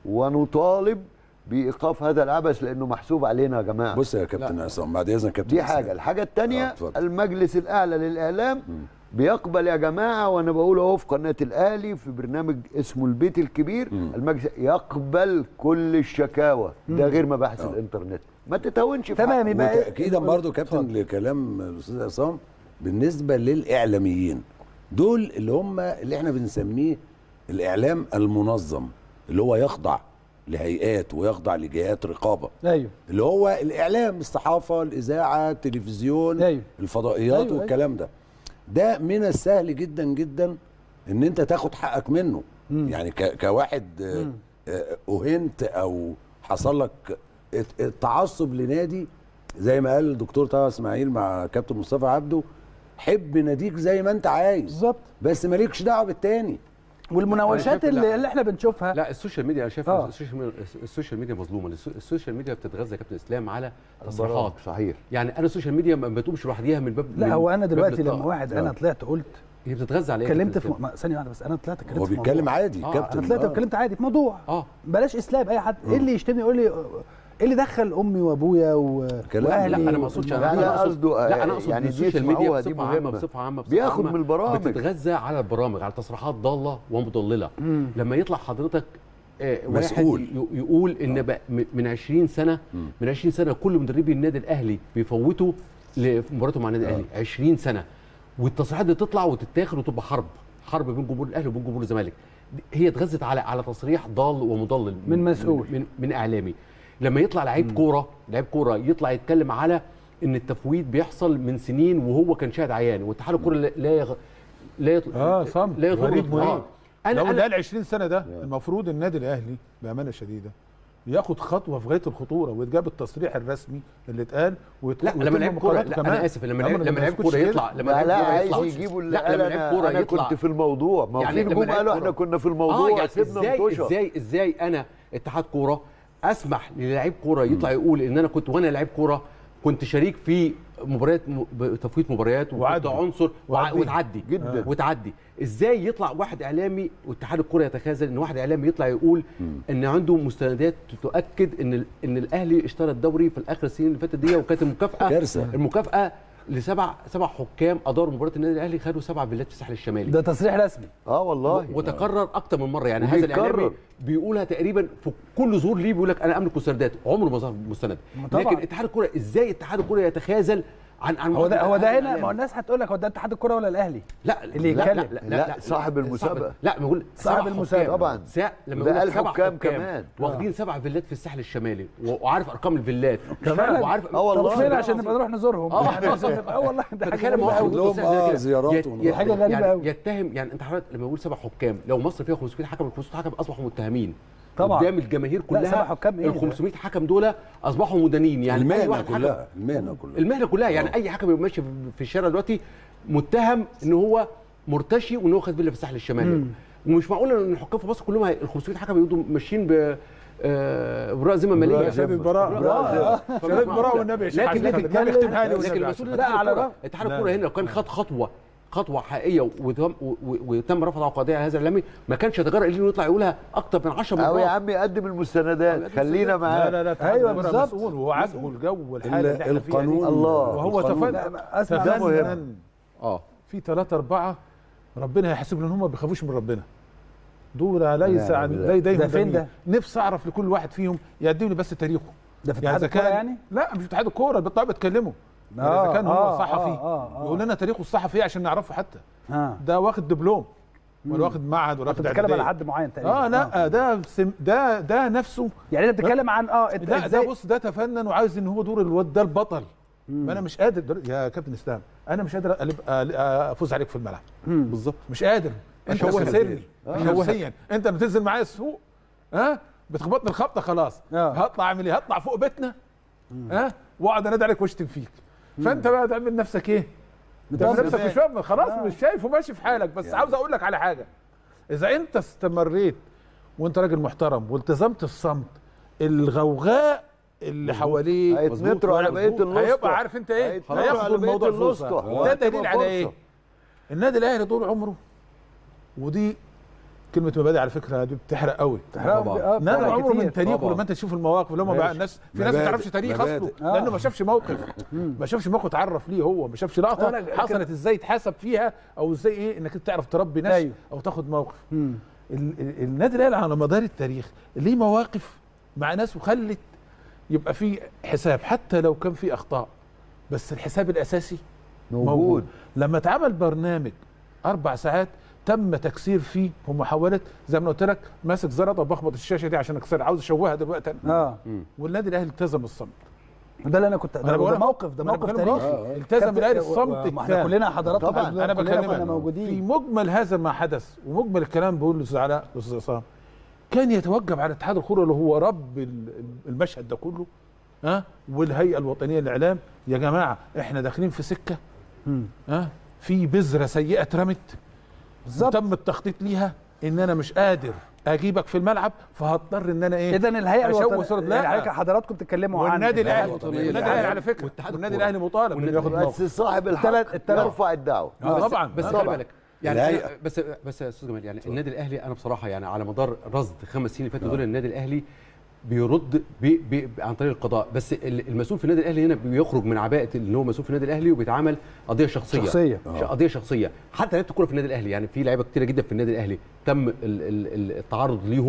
ونطالب بايقاف هذا العبث لانه محسوب علينا يا جماعه بص يا كابتن عصام بعد اذنك يا كابتن دي إسلام. حاجه الحاجه الثانيه آه، اتفضل. المجلس الاعلى للاعلام بيقبل يا جماعه وانا بقول اهو في قناه الاهلي في برنامج اسمه البيت الكبير المجلس يقبل كل الشكاوى ده غير مباحث الانترنت ما تتهونش في تمام حقه. يبقى وتاكيدا برضو كابتن لكلام الاستاذ عصام بالنسبه للاعلاميين دول اللي هم اللي احنا بنسميه الاعلام المنظم اللي هو يخضع لهيئات ويخضع لجهات رقابه ايوه اللي هو الاعلام الصحافه الاذاعه التلفزيون أيوة. الفضائيات أيوة، والكلام ده ده من السهل جدا جدا ان انت تاخد حقك منه يعني ك- كواحد آه، آه، اهنت او حصل لك الت- التعصب لنادي زي ما قال الدكتور طه اسماعيل مع كابتن مصطفى عبده حب ناديك زي ما انت عايز بالظبط بس مالكش دعوه بالتاني والمناوشات شايف اللي, لا. اللي احنا بنشوفها لا السوشيال ميديا انا شايف آه. السوشيال ميديا السوشيال ميديا مظلومه السو- السوشيال ميديا بتتغذى يا كابتن اسلام على البرامج، تصريحات صحيح يعني انا السوشيال ميديا ما بتقومش لوحديها من باب لا من هو انا باب دلوقتي الطاقة. لما واحد انا طلعت قلت هي بتتغذى على ايه يا اتكلمت كابتن في م- ثانيه واحده بس انا طلعت اتكلمت هو في بيتكلم موضوع. عادي آه، كابتن انا طلعت آه. اتكلمت عادي في موضوع اه بلاش اسلام اي حد ايه اللي يشتمني يقول لي ايه اللي دخل امي وابويا و... كلام- واهلي لا انا ما اقصدش لا، انا لا، أقصد- قصده، لا انا اقصد يعني يعني دي السوشيال ميديا تسمعوها، دي بصفه عامه مهمة. بصفه عامه بصفة بياخد عامة من البرامج. بتتغذى على البرامج على تصريحات ضاله ومضلله لما يطلع حضرتك آه، مسؤول. واحد ي- يقول ان بقى م- من 20 سنه من 20 سنه كل مدربي النادي الاهلي بيفوتوا لمباراته مع النادي الاهلي 20 سنه والتصريحات دي تطلع وتتاخد وتبقى حرب حرب بين جمهور الاهلي وبين جمهور الزمالك دي- هي اتغذت على على تصريح ضال ومضلل من مسؤول. من, من اعلامي لما يطلع لعيب كوره لعيب كوره يطلع يتكلم على ان التفويض بيحصل من سنين وهو كان شاهد عيان واتحاد الكوره لا لا يغ... لا يط... اه صمت لا يضر غريب مريب انا لو انا ده ال 20 سنه ده المفروض النادي الاهلي بامانه شديده ياخد خطوه في غايه الخطوره ويتجاب التصريح الرسمي اللي اتقال ويت- لا ويتم لما لعيب كوره مقابلته لا كمان. انا اسف لما أما لعيب ما لما لعيب نسكتش كوره كده. يطلع لما لا لعيب لا كوره عايز يطلع يجيبوا اللي لا قال لما لعيب انا كوره انا يطلع كنت في الموضوع ما هو يعني في لما نجوم لعيب قالوا كورة- احنا كنا في الموضوع اه يعني سيبنا ازاي مطوشه ازاي ازاي انا اتحاد كوره اسمح للاعيب كوره يطلع يقول ان انا كنت وانا لعيب كوره كنت شريك في مباريات م- ب- تفويض مباريات وكنت وعدي. عنصر وع- وعدي. وتعدي جدا. وتعدي ازاي يطلع واحد اعلامي واتحاد الكوره يتخاذل ان واحد اعلامي يطلع يقول ان عنده مستندات تؤكد ان ال- ان الاهلي اشترى الدوري في الاخر السنين اللي فاتت دي وكانت المكافاه كارثة. المكافاه لسبع سبع حكام اداروا مباراه النادي الاهلي خدوا سبع فيلات في الساحل الشمالي ده تصريح رسمي اه والله وتكرر اكتر من مره يعني هذا وبيتكرر. الاعلامي بيقولها تقريبا في كل ظهور ليه بيقول لك انا املك مستندات عمره ما ظهر مستند طبعاً. لكن اتحاد الكوره ازاي اتحاد الكوره يتخاذل عن عن هو ده هو ده هذا هنا ما هو الإعلام؟ الناس هتقول لك هو ده اتحاد الكوره ولا الاهلي لا اللي لا يتكلم. لا, لا, لا، صاحب المسابقة. لا بقول صاحب سبع المسابقة. حكام. طبعاً. سا... لما ده يقول لك قال سبع حكام كمان. واخدين سبع فيلات في الساحل الشمالي و- وعارف ارقام الفيلات كمان؟ وعارف آه والله. طب فين عشان نبقى نروح نزورهم آه. يعني عشان نبقى- اه والله ده حاجه فتخيل لما غريبه واحد قوي لهم يقول تصريح زي آه كده. زيارات يت- ونروح. يت- حاجة غريبة يعني أوي. يتهم يعني انت حضرتك لما يقول سبع حكام لو مصر فيها 500 حكم ال 500 حكم اصبحوا متهمين طبعاً. قدام الجماهير كلها سبع حكام إيه ال ده؟ 500 حكم دول اصبحوا مدانين يعني أي المهنه واحد حكم- كلها المهنه كلها المهنه كلها يعني اي حكم يبقى ماشي في الشارع دلوقتي متهم ان هو مرتشي وان هو خد فيلا في الساحل الشمالي ومش معقول ان الحكام في مصر كلهم هي- ال 500 حكم يبقوا ماشيين ب آه، براءة ذمه ماليه شهاده براء آه. شهاده براء والنبي يا شيخ لكن عشان لكن النبي يختمها لي لكن والنبي المسؤول عشان- لا، اتحاد على الكوره الرغم. اتحاد لا. الكوره هنا لو كان خد خطوه خطوه حقيقيه وتم و- و- وتم رفع قضيه على هذا الاعلامي ما كانش يتجرأ انه يطلع يقولها اكتر من 10 او يا مرات عم يقدم المستندات يقدم خلينا المستندات. معاه لا لا لا اتحاد أيوة الكرة بالظبط. مسؤول وهو عاجبه الجو والحاله اللي احنا فيها دي القانون الله. وهو القانون. لا، تفنن اسمع ده مهم. تفنن اه في ثلاثة أربعة ربنا هيحاسب لأن هم ما بيخافوش من ربنا دول ليس لا، عن لا. لا يدين ده فين ده؟ نفسي أعرف لكل واحد فيهم يقدم لي بس تاريخه ده في يعني اتحاد إذا الكوره كان يعني لا مش في اتحاد الكورة بيطلعوا بيتكلموا يعني آه، إذا كان هو آه، صحفي آه، آه، آه. يقول لنا تاريخه الصحفي إيه عشان نعرفه حتى ها ده واخد دبلوم ولا واخد معهد ولا انت واخد بتتكلم على إعدادية. حد معين تقريبا اه لا ده سم ده ده نفسه يعني انت بتتكلم عن اه انت ده ده ازاي بص ده تفنن وعايز ان هو دور الواد ده البطل ما انا مش قادر در- يا كابتن اسلام انا مش قادر أقلب- أقل- افوز عليك في الملعب بالظبط مش قادر انت أشوهك. خسرني آه. نفسيا انت بتنزل معايا السوق ها بتخبطني الخبطه خلاص آه. هطلع اعمل ايه هطلع فوق بيتنا ها واقعد انادي عليك واشتم فيك فانت بقى تعمل نفسك ايه تعمل متأثر نفسك بيه. مش فاهم خلاص آه. مش شايف وماشي في حالك بس عاوز اقول لك على حاجه اذا انت استمريت وانت راجل محترم والتزمت الصمت الغوغاء اللي حواليه هيتنطروا على بقيه النص هيبقى عارف انت ايه هيتنطروا على هياخدوا بقية الموضوع النص. فرصه ده وهتبقى دليل على فرصة. ايه النادي الاهلي طول عمره ودي كلمه مبادئ على فكره دي بتحرق قوي طبعا نادي عمره من تاريخه طبعاً. لما انت تشوف المواقف اللي هم بقى الناس في ناس ما مبادئ. تعرفش تاريخ اصله مبادئ. لانه ما شافش موقف ما شافش موقف اتعرف ليه هو ما شافش لا، لقطه لا، حصلت ازاي اتحسب فيها او ازاي ايه انك انت تعرف تربي ناس أيوه. او تاخد موقف ال- ال- النادي الاهلي على مدار التاريخ ليه مواقف مع ناس وخلت يبقى في حساب حتى لو كان في اخطاء بس الحساب الاساسي موجود لما اتعمل برنامج اربع ساعات تم تكسير فيه ومحاوله زي ما قلت لك ماسك زلطه وبخبط الشاشه دي عشان اكسرها عاوز اشوهها دلوقتي انا اه والنادي الاهلي التزم الصمت ده اللي انا كنت أنا ده, بقول ده لك- موقف ده ما أنا موقف بتكلم تاريخي موقف. التزم كابتن- الاهلي و- الصمت ما احنا التام. كلنا حضراتكم طبعاً. كلنا انا كلنا بكلمك كنا في موجودين مجمل هذا ما حدث ومجمل الكلام بقول لاستاذ علاء الاستاذ عصام كان يتوجب على اتحاد الكره اللي هو رب ال- المشهد ده كله ها والهيئه الوطنيه للاعلام يا جماعه احنا داخلين في سكه مم. ها في بذره سيئه اترمت بالظبط تم التخطيط ليها ان انا مش قادر اجيبك في الملعب فهضطر ان انا ايه اذا الهيئه أشوه الوطنيه صورة- يعني لا. حضرتك- حضراتكم بتتكلموا عن والنادي الاهلي الوطنية والنادي للإعلام. الاهلي على فكره واتحاد والنادي الكورة. الاهلي مطالب انه والنادي ياخد الأهلي. موقف بس صاحب الحق التلات- التلات- يرفع الدعوه آه، بس طبعا بس طبعاً. خلي بالك يعني الهيئة. أنا بس بس يا استاذ جمال يعني النادي الاهلي انا بصراحه يعني على مدار رصد خمس سنين اللي فاتوا دول النادي الاهلي بيرد بي بي عن طريق القضاء بس ال- المسؤول في النادي الاهلي هنا بيخرج من عباءه اللي هو مسؤول في النادي الاهلي وبيتعامل قضيه شخصيه شخصية. ش- قضيه شخصيه حتى لعيبه الكوره في النادي الاهلي يعني في لعيبه كتيره جدا في النادي الاهلي تم ال ال ال التعرض ليهم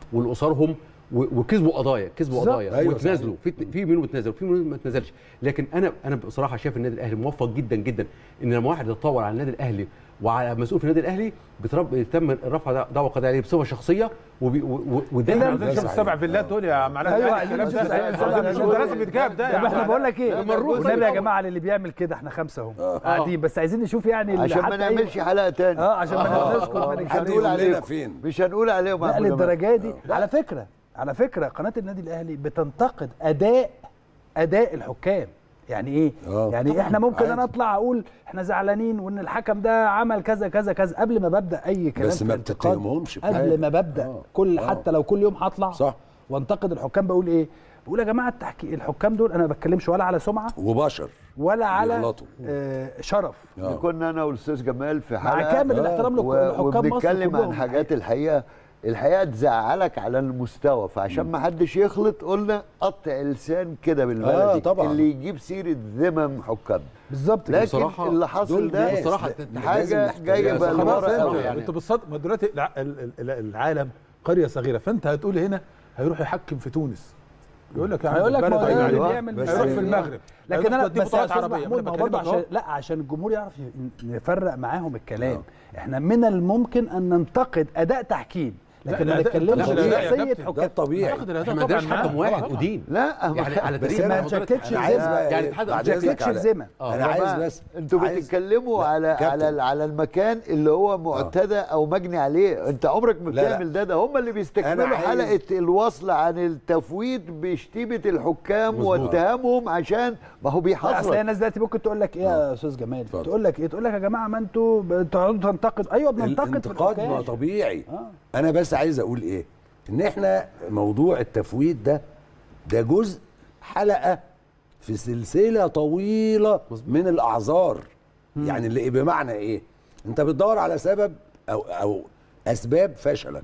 ولاسرهم و- وكسبوا قضايا كسبوا بالظبط. قضايا أيوة وتنازلوا في في منهم اتنازلوا في منهم ما اتنازلش لكن انا انا بصراحه شايف النادي الاهلي موفق جدا جدا ان لما واحد يتطور على النادي الاهلي وعلى مسؤول في النادي الاهلي بترب تم رفع دعوى قضائيه عليه بصفه شخصيه وبي- و- و- وده احنا لا، عاوزين نشوف السبع فيلات دول يا عم علاء أيوة، يعني عايزين الكلام نشوف ده السبع عاوزين نشوف ده فيلات. لازم يتجاب ده طب يا احنا عم بقول لك ايه لما نروح والنبي يا طبعا. جماعه اللي بيعمل كده احنا خمسه اهو قاعدين بس عايزين نشوف يعني اللي عشان ما حتى أي- نعملش حلقه تاني اه عشان ما نسكت ما مش نتكلمش. حد هنقول يقول لنا عليهم فين مش هنقول عليهم يا لا عم جمال. للدرجه دي على فكره على فكره قناه النادي الاهلي بتنتقد اداء اداء الحكام يعني ايه آه. يعني احنا ممكن عادي. انا اطلع اقول احنا زعلانين وان الحكم ده عمل كذا كذا كذا قبل ما ببدا اي كلام بس في ما الانتقاد، بتتهمهمش بحاجة. قبل ما ببدا آه. كل آه. حتى لو كل يوم هطلع صح وانتقد الحكام بقول ايه بقول يا جماعه التحكي الحكام دول انا ما بتكلمش ولا على سمعه وبشر ولا على يغلطوا. آه شرف آه. كنا انا والاستاذ جمال في مع حلقه كامل الاحترام و- لحكام مصر وبنتكلم كلهم عن حاجات الحقيقه الحقيقه تزعلك على المستوى فعشان ما حدش يخلط قلنا قطع لسان كده بالبلدي آه، طبعاً. اللي يجيب سيره ذمم حكام بالظبط لكن بصراحة اللي حاصل دول ده ناس بصراحة لازم حاجه نحترمها. جايبه خلاص، خلاص لورا انت قوي يعني. انت بالصدق ما دلوقتي الع- ال- ال- العالم قريه صغيره فانت هتقول هنا هيروح يحكم في تونس يقول لك يا عم هيقول لك ما البلد هو عيب ده عليك. اللي بيعمل بس هيروح يعني- في المغرب لكن هيروح انا توديه بس يا بطولات استاذ عربية. محمود أنا ما هو برضه بكلمك أهو. عشان لا عشان الجمهور يعرف ي- نفرق معاهم الكلام احنا من الممكن ان ننتقد اداء تحكيم لكن ما لا، ده- نتكلمش لا، في ده- ده- شخصيه ده- ده حكام الطبيعي أعتقد الأداء احنا ما طبعاً عندناش معاه. حكم واحد طبعاً. ودين لا يعني على بس تاريخ أنا ما حضرتك- نشككش انا في عايز ذمة. بقى يعني إيه؟ الاتحاد بعد ما إذنك تشككش على- في ذمة. آه. انا يا عايز جماعة، بس انتوا عايز- بتتكلموا لا، على كابتن. على على المكان اللي هو معتدى او مجني عليه انت عمرك ما لا، لا. بتعمل ده ده هم اللي بيستكملوا أنا عايز- حلقه الوصل عن التفويض بشتيمه الحكام مظبوط. واتهامهم عشان ما هو لا، اصل هي بيحصل الناس دلوقتي ممكن تقول لك ايه يا استاذ جمال اتفضل. تقول لك ايه تقول لك يا جماعه ما انتوا بتقعدوا تنتقد ايوه بننتقد في الانتقاد ما الحكام طبيعي آه. انا بس عايز اقول ايه ان احنا موضوع التفويض ده ده جزء حلقه في سلسله طويله من الاعذار يعني اللي بمعنى ايه انت بتدور على سبب او او اسباب فشلك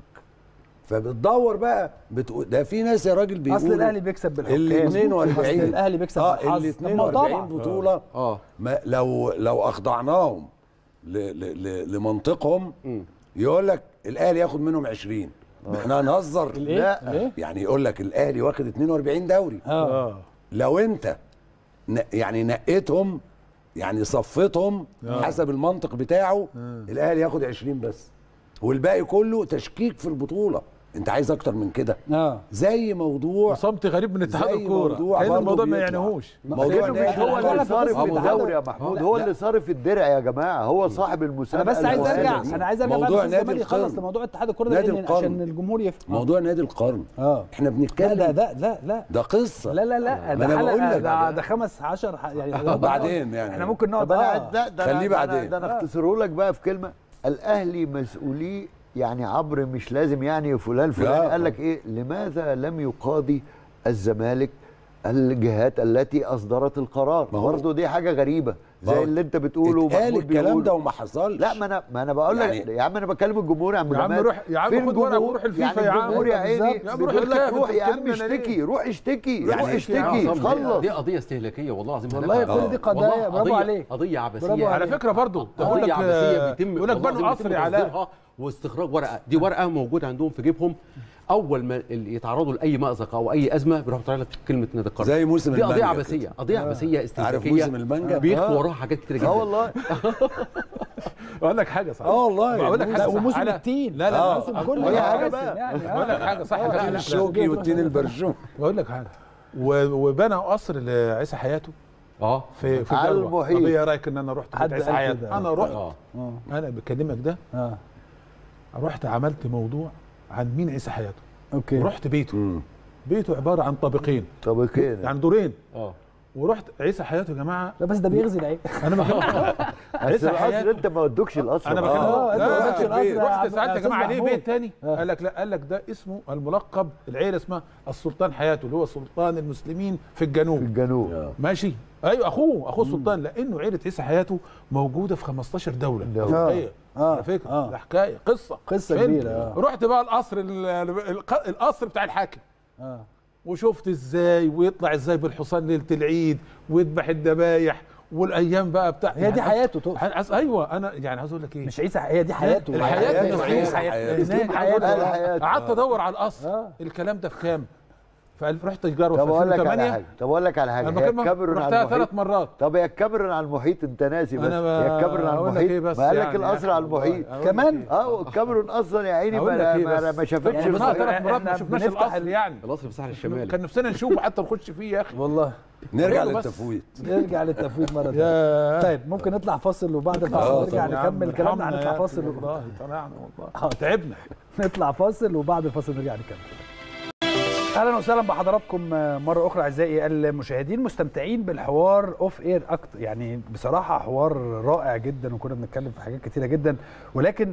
فبتدور بقى بتقول ده في ناس يا راجل بيقولوا اصل الاهلي بيكسب بالحكام ال 42 اصل الاهلي بيكسب اه بالحظ. ال طب ما هو 42 طبعا بطوله اه ما لو لو اخضعناهم ل ل ل لمنطقهم يقول لك الاهلي ياخد منهم 20 احنا هنهزر الايه لا. الايه يعني يقول لك الاهلي واخد 42 دوري اه اه لو انت ن- يعني نقيتهم يعني صفتهم حسب المنطق بتاعه الاهلي ياخد 20 بس والباقي كله تشكيك في البطوله انت عايز اكتر من كده اه زي موضوع صمت غريب من اتحاد زي الكوره موضوع كان برضه الموضوع ما بيطلع. يعنيهوش موضوع لانه مش نادي هو لا، لا، اللي في صارف قصة الدوري يا الاتحاد. محمود لا، هو لا. اللي صارف الدرع يا جماعه هو صاحب انا المسابقه بس عايز الوطنية ارجع دي. انا عايز ارجع موضوع بس نادي الزمالك يخلص القرن. لموضوع اتحاد الكوره ده نادي لأن- القرن. عشان الجمهور يفهم موضوع نادي القرن اه احنا لا بنتكلم ده ده لا لا ده قصه لا لا لا ما ده أنا بقول حلقه لك ده, بعدين. ده خمس عشر ح- يعني بعدين يعني. احنا ممكن نقعد طب انا آه. لا ده خليه أنا- ده بعدين. أنا- ده انا اختصره لك بقى في كلمه الاهلي مسؤوليه يعني عبر مش لازم يعني فلان فلان لا. قال لك ايه لماذا لم يقاضي الزمالك الجهات التي اصدرت القرار ما هو- برضه دي حاجه غريبه ما هو زي اللي انت بتقوله اتقال ومحمود الكلام بيقوله. ده وما حصلش لا ما انا ما انا بقول لك يعني- يا عم انا بكلم الجمهور يا عم يا عم جمال. روح- يا عم فين خد ورقة الجمهور؟ وروح الفيفا يعني يا عم. الجمهور يا عيني بالظبط. يا عم روح بيقول لك الكاف، روح انت يا عم بتكلمنا ليه؟ اشتكي روح اشتكي روح يعني- اشتكي عصام، خلص دي قضيه استهلاكيه والله العظيم والله هنفهم. كل دي آه. قضايا والله برافو قضية- عليك قضيه عبثيه برافو على فكره برضه ده بقول قضيه لك عبثيه آه، بيتم يقول لك والله بنوا العظيم قصر بيتم يا علاء تصديرها واستخراج ورقه دي ورقه موجوده عندهم في جيبهم اول ما ال- يتعرضوا لاي مازق او اي ازمه بيروحوا طالع لك كلمه نادي القرن زي موسم دي قضيه المانجا عبثيه قضيه عبثيه استهلاكيه موسم المانجا؟ بيخفوا آه. وراها حاجات كتير جدا اه والله اقول لك حاجه صح اه والله بقول لك لا حاجه صح. وموسم على- التين لا لا آه. موسم بقول كله هي لك حاجة حاجه بقى. يعني بقول لك حاجه صح آه، لا، لا، الشوكي والتين البرجوم بقول لك حاجه و- وبنى قصر لعيسى حياته اه في في على جلوة. المحيط. طب ايه رايك ان انا رحت حد بيت عيسى قال حياته كده. انا رحت اه اه انا بكلمك ده اه رحت عملت موضوع عن مين عيسى حياته اوكي ورحت بيته بيته عباره عن طابقين طب كده يعني دورين اه ورحت عيسى حياته يا جماعه لا بس ده بيغزي العين انا بكلمك بس عيسى القصر حياته انت ما ودوكش القصر انا معاه. آه، بكلمك أنت ما لا، ودكش القصر يا رحت عبد- ساعات يا أستاذ جماعه ليه محمود. بيت تاني قال لك لا قال لك ده اسمه الملقب العيله اسمها السلطان حياته اللي هو سلطان المسلمين في الجنوب في الجنوب ماشي ايوه اخوه اخوه السلطان لانه عيله عيسى حياته موجوده في 15 دوله دولة. أفريقية. آه، على فكره آه. ده حكايه قصه قصة فيلم. كبيرة، آه. رحت بقى القصر ال- ال- القصر بتاع الحاكم اه وشفت ازاي ويطلع ازاي بالحصان ليله العيد ويذبح الذبايح والايام بقى بتاع هي دي يعني حياته تقصد. عايز- ايوه انا يعني عايز اقول لك ايه مش عيسى هي دي حياته الحياة حياته. دي اسلوب حياة. حياته اسلوب هناك حياته عايز أقول لك- حياته. قعدت ادور على الاصل آه. الكلام ده في كام فرحت تجاره طب في اقول لك على 2008 حاجه طب اقول لك على حاجه لما هي كان الكاميرون على رحتها المحيط ثلاث مرات طب هي الكاميرون على المحيط انت ناسي بس أنا ب- هي الكاميرون على أقول لك المحيط إيه بس ما قال لك يعني القصر على والله. المحيط أقول لك كمان؟ إيه؟ اه والكاميرون اصلا يا عيني أقول ما, لك إيه ما, بس؟ ما شافتش يعني بص، رحنا المحيط. ثلاث مرات ما إحنا شفناش بنفتح الاصل ال- يعني القصر في الساحل الشمالي كان نفسنا نشوفه حتى نخش فيه يا اخي والله نرجع حلو بس. للتفويض نرجع للتفويض مره ثانيه يا طيب ممكن نطلع فاصل وبعد الفاصل آه، نرجع يا عم نكمل كلامنا ارحمنا يا هنطلع أخي فاصل والله طلعنا والله آه. تعبنا نطلع فاصل وبعد الفاصل نرجع نكمل اهلا وسهلا بحضراتكم مره اخرى اعزائي المشاهدين مستمتعين بالحوار اوف اير اكتر يعني بصراحه حوار رائع جدا وكنا بنتكلم في حاجات كتيره جدا ولكن